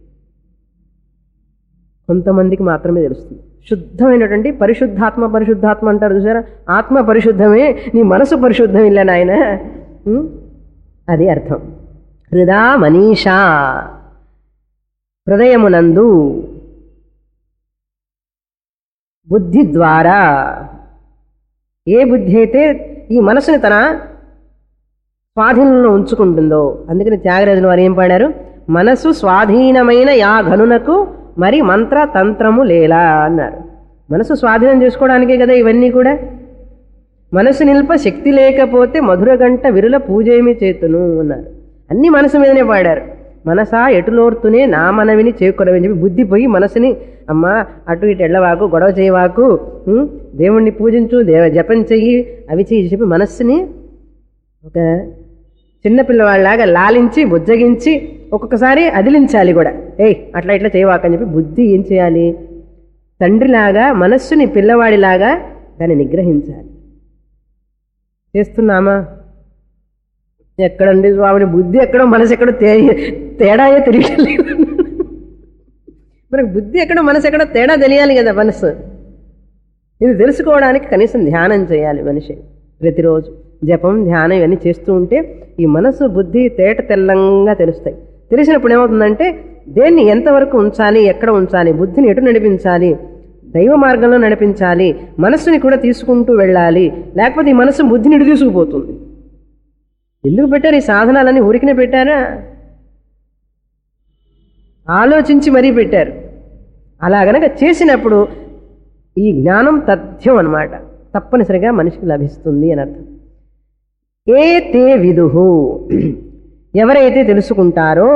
కొంతమందికి మాత్రమే తెలుస్తుంది శుద్ధమైనటువంటి పరిశుద్ధాత్మ పరిశుద్ధాత్మ అంటారు చూసారా ఆత్మ పరిశుద్ధమే నీ మనసు పరిశుద్ధం ఇల్ల నాయన ఉం? అది అర్థం హృదా మనీషా హృదయమునందు బుద్ధి ద్వారా ఏ బుద్ధి అయితే ఈ మనసుని తన స్వాధీనంలో ఉంచుకుంటుందో అందుకని త్యాగరాజులు వారు ఏం పాడారు మనసు స్వాధీనమైన యా ఘనునకు మరి మంత్ర తంత్రము లేలా అన్నారు మనసు స్వాధీనం చేసుకోవడానికే కదా ఇవన్నీ కూడా మనసు నిల్ప శక్తి లేకపోతే మధుర గంట విరుల పూజేమి చేతును అన్నారు అన్ని మనసు మీదనే పాడారు మనసా ఎటులోర్తునే నా మనవిని చేకొనవని చెప్పి బుద్ధి పోయి మనసుని అమ్మా అటు ఇటు ఎళ్ళవాకు గొడవ చేయవాకు ఉం? దేవుణ్ణి పూజించు దేవ జపం చెయ్యి అవి చెయ్యి చెప్పి మనస్సుని ఒక చిన్నపిల్లవాళ్ళలాగా లాలించి బుజ్జగించి ఒక్కొక్కసారి అదిలించాలి కూడా ఏయ్ అట్లా ఇట్లా చేయవాకని చెప్పి బుద్ధి ఏం చేయాలి తండ్రిలాగా మనస్సుని పిల్లవాడిలాగా దాన్ని నిగ్రహించాలి చేస్తున్నామా ఎక్కడండి స్వామిని బుద్ధి ఎక్కడో మనసు ఎక్కడో తే తేడాయే తెలియట్లేదు మనకు బుద్ధి ఎక్కడో మనసు ఎక్కడో తేడా తెలియాలి కదా మనసు ఇది తెలుసుకోవడానికి కనీసం ధ్యానం చేయాలి మనిషి ప్రతిరోజు జపం ధ్యానం ఇవన్నీ చేస్తూ ఉంటే ఈ మనసు బుద్ధి తేట తెల్లంగా తెలుస్తాయి తెలిసినప్పుడు ఏమవుతుందంటే దేన్ని ఎంతవరకు ఉంచాలి ఎక్కడ ఉంచాలి బుద్ధిని ఎటు నడిపించాలి దైవ మార్గంలో నడిపించాలి మనస్సుని కూడా తీసుకుంటూ వెళ్ళాలి లేకపోతే ఈ మనసు బుద్ధిని ఇటు తీసుకుపోతుంది ఎందుకు పెట్టారు ఈ సాధనాలన్నీ ఊరికినే పెట్టారా ఆలోచించి మరీ పెట్టారు అలా గనక చేసినప్పుడు ఈ జ్ఞానం తథ్యం అన్నమాట తప్పనిసరిగా మనిషికి లభిస్తుంది అని అర్థం ఏ తే విదుహు ఎవరైతే తెలుసుకుంటారో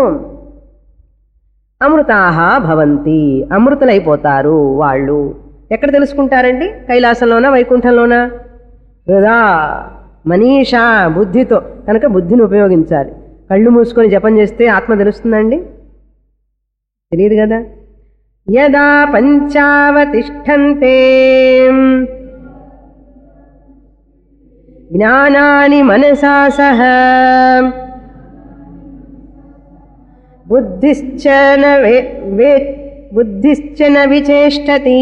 అమృతాహ భవంతి అమృతులైపోతారు వాళ్ళు ఎక్కడ తెలుసుకుంటారండి కైలాసంలోనా వైకుంఠంలోనా హృదా మనీషా బుద్ధితో కనుక బుద్ధిని ఉపయోగించాలి కళ్ళు మూసుకొని జపం చేస్తే ఆత్మ తెలుస్తుందండి తెలియదు కదా యదా పంచావతిష్టంతే జ్ఞానాని మనసా సహ బుద్ధిశ్చ న వే వే బుద్ధిశ్చ న విచేష్టతి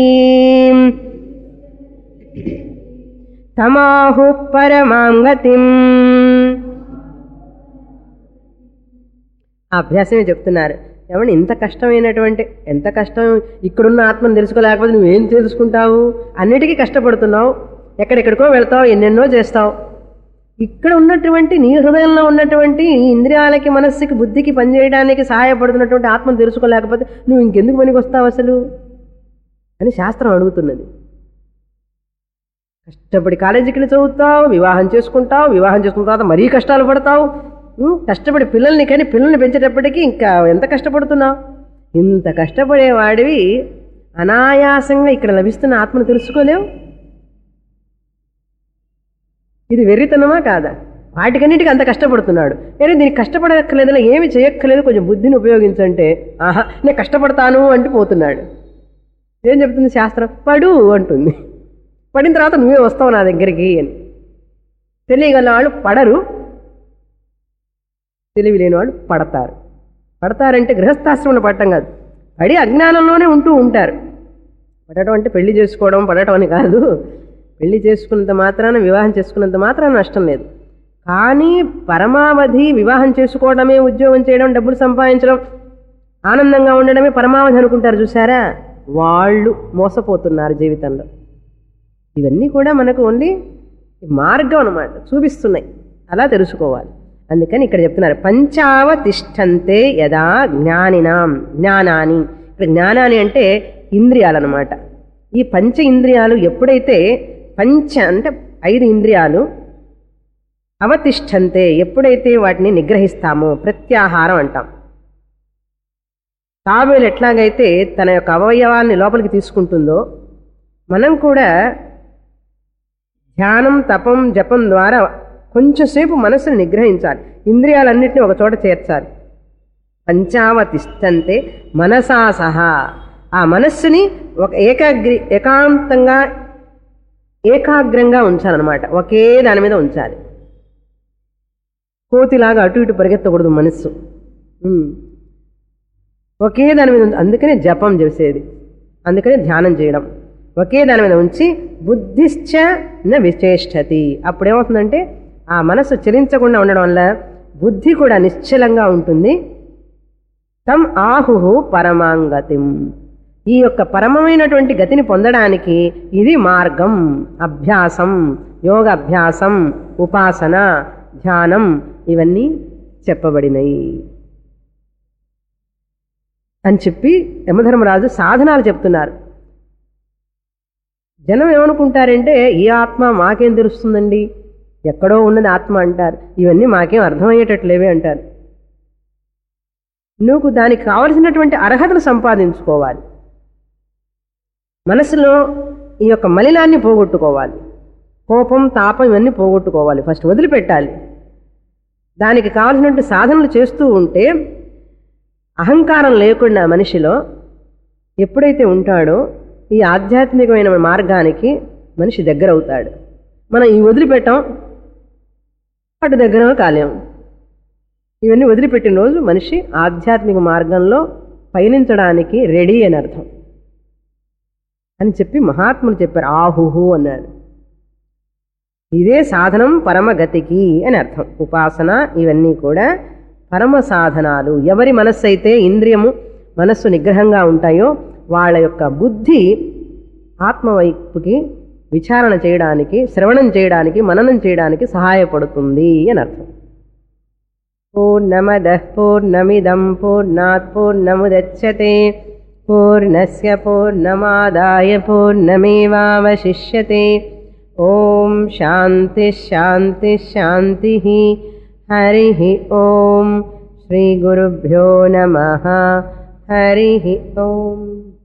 తమాహు పరమాం గతిం ఆ అభ్యాసమే చెప్తున్నారు ఏమంటే ఇంత కష్టమైనటువంటి ఎంత కష్టం ఇక్కడున్న ఆత్మను తెలుసుకోలేకపోతే నువ్వేం తెలుసుకుంటావు అన్నిటికీ కష్టపడుతున్నావు ఎక్కడెక్కడికో వెళ్తావు ఎన్నెన్నో చేస్తావు ఇక్కడ ఉన్నటువంటి నీ హృదయంలో ఉన్నటువంటి ఈ ఇంద్రియాలకి మనస్సుకి బుద్ధికి పనిచేయడానికి సహాయపడుతున్నటువంటి ఆత్మను తెలుసుకోలేకపోతే నువ్వు ఇంకెందుకు పనికి వస్తావు అసలు అని శాస్త్రం అడుగుతున్నది కష్టపడి కాలేజీకి వెళ్ళి చదువుతావు వివాహం చేసుకుంటావు వివాహం చేసుకున్న తర్వాత మరీ కష్టాలు పడతావు ఉం, కష్టపడి పిల్లల్ని కానీ పిల్లల్ని పెంచేటప్పటికి ఇంకా ఎంత కష్టపడుతున్నావు ఇంత కష్టపడేవాడివి అనాయాసంగా ఇక్కడ లభిస్తున్న ఆత్మను తెలుసుకోలేవు ఇది వెర్రితనమా కాదా వాటికన్నిటికీ అంత కష్టపడుతున్నాడు కానీ దీనికి కష్టపడక్కర్లేదు ఏమి చేయక్కర్లేదు కొంచెం బుద్ధిని ఉపయోగించంటే ఆహా నేను కష్టపడతాను అంటూ పోతున్నాడు ఏం చెప్తుంది శాస్త్రం పడు అంటుంది పడిన తర్వాత నువ్వే వస్తావు నా దగ్గరికి అని తెలియగల వాళ్ళు పడరు తెలివి లేని వాళ్ళు పడతారు పడతారంటే గృహస్థాశ్రమంలో పడటం కాదు పడి అజ్ఞానంలోనే ఉంటూ ఉంటారు పడటం అంటే పెళ్లి చేసుకోవడం పడటం అని కాదు పెళ్లి చేసుకున్నంత మాత్రాన వివాహం చేసుకున్నంత మాత్రాన నష్టం లేదు కానీ పరమావధి వివాహం చేసుకోవడమే ఉద్యోగం చేయడం డబ్బులు సంపాదించడం ఆనందంగా ఉండడమే పరమావధి అనుకుంటారు చూసారా వాళ్ళు మోసపోతున్నారు జీవితంలో ఇవన్నీ కూడా మనకు ఓన్లీ మార్గం అన్నమాట చూపిస్తున్నాయి అలా తెలుసుకోవాలి అందుకని ఇక్కడ చెప్తున్నారు పంచావతిష్టంతే యదా జ్ఞానినాం జ్ఞానాని ఇక్కడ జ్ఞానాని అంటే ఇంద్రియాలన్నమాట ఈ పంచ ఇంద్రియాలు ఎప్పుడైతే పంచ అంటే ఐదు ఇంద్రియాలు అవతిష్టంతే ఎప్పుడైతే వాటిని నిగ్రహిస్తామో ప్రత్యాహారం అంటాం తాబేలు ఎట్లాగైతే తన యొక్క అవయవాన్ని లోపలికి తీసుకుంటుందో మనం కూడా ధ్యానం తపం జపం ద్వారా కొంచెంసేపు మనసుని నిగ్రహించాలి ఇంద్రియాలన్నింటినీ ఒక చోట చేర్చాలి పంచావతిష్టంతే మనసా సహా ఆ మనస్సుని ఒక ఏకాగ్రి ఏకాంతంగా ఏకాగ్రంగా ఉంచాలన్నమాట ఒకే దాని మీద ఉంచాలి కోతిలాగా అటు ఇటు పరిగెత్తకూడదు మనస్సు ఉమ్. ఒకే దాని మీద ఉంచి అందుకనే జపం చేసేది అందుకనే ధ్యానం చేయడం ఒకే దాని మీద ఉంచి బుద్ధిశ్చ న విచేష్టతి అప్పుడేమవుతుందంటే ఆ మనసు చలించకుండా ఉండడం వల్ల బుద్ధి కూడా నిశ్చలంగా ఉంటుంది తం ఆహు పరమాంగతిం ఈ యొక్క పరమమైనటువంటి గతిని పొందడానికి ఇది మార్గం అభ్యాసం యోగ అభ్యాసం ఉపాసన ధ్యానం ఇవన్నీ చెప్పబడినాయి అని చెప్పి యమధర్మరాజు సాధనాలు చెప్తున్నారు జనం ఏమనుకుంటారంటే ఈ ఆత్మ మాకేం తెలుస్తుందండి ఎక్కడో ఉన్నది ఆత్మ అంటారు ఇవన్నీ మాకేం అర్థమయ్యేటట్లేవే అంటారు నువ్వు దానికి కావలసినటువంటి అర్హతలు సంపాదించుకోవాలి మనసులో ఈ యొక్క మలినాన్ని పోగొట్టుకోవాలి కోపం తాపం ఇవన్నీ పోగొట్టుకోవాలి ఫస్ట్ వదిలిపెట్టాలి దానికి కావలసినటువంటి సాధనలు చేస్తూ ఉంటే అహంకారం లేకుండా మనిషిలో ఎప్పుడైతే ఉంటాడో ఈ ఆధ్యాత్మికమైన మార్గానికి మనిషి దగ్గర అవుతాడు మనం ఈ వదిలిపెట్టాం అటు దగ్గర కాలేం ఇవన్నీ వదిలిపెట్టిన రోజు మనిషి ఆధ్యాత్మిక మార్గంలో పయనించడానికి రెడీ అని అర్థం అని చెప్పి మహాత్ములు చెప్పారు ఆహుహు అన్నాడు ఇదే సాధనం పరమగతికి అని అర్థం ఉపాసన ఇవన్నీ కూడా పరమ సాధనాలు ఎవరి మనస్సు అయితే ఇంద్రియము మనస్సు నిగ్రహంగా ఉంటాయో వాళ్ళ యొక్క బుద్ధి ఆత్మవైపుకి విచారణ చేయడానికి శ్రవణం చేయడానికి మననం చేయడానికి సహాయపడుతుంది అని అర్థం పూర్ణమద పూర్ణమిదం పూర్ణాత్ పూర్ణముదచ్చతే పూర్ణస్య పూర్ణమాదాయ పూర్ణమేవావశిష్యతే ఓం శాంతి శాంతి శాంతి హరి ఓం శ్రీ గురుభ్యో నమ హరి ఓం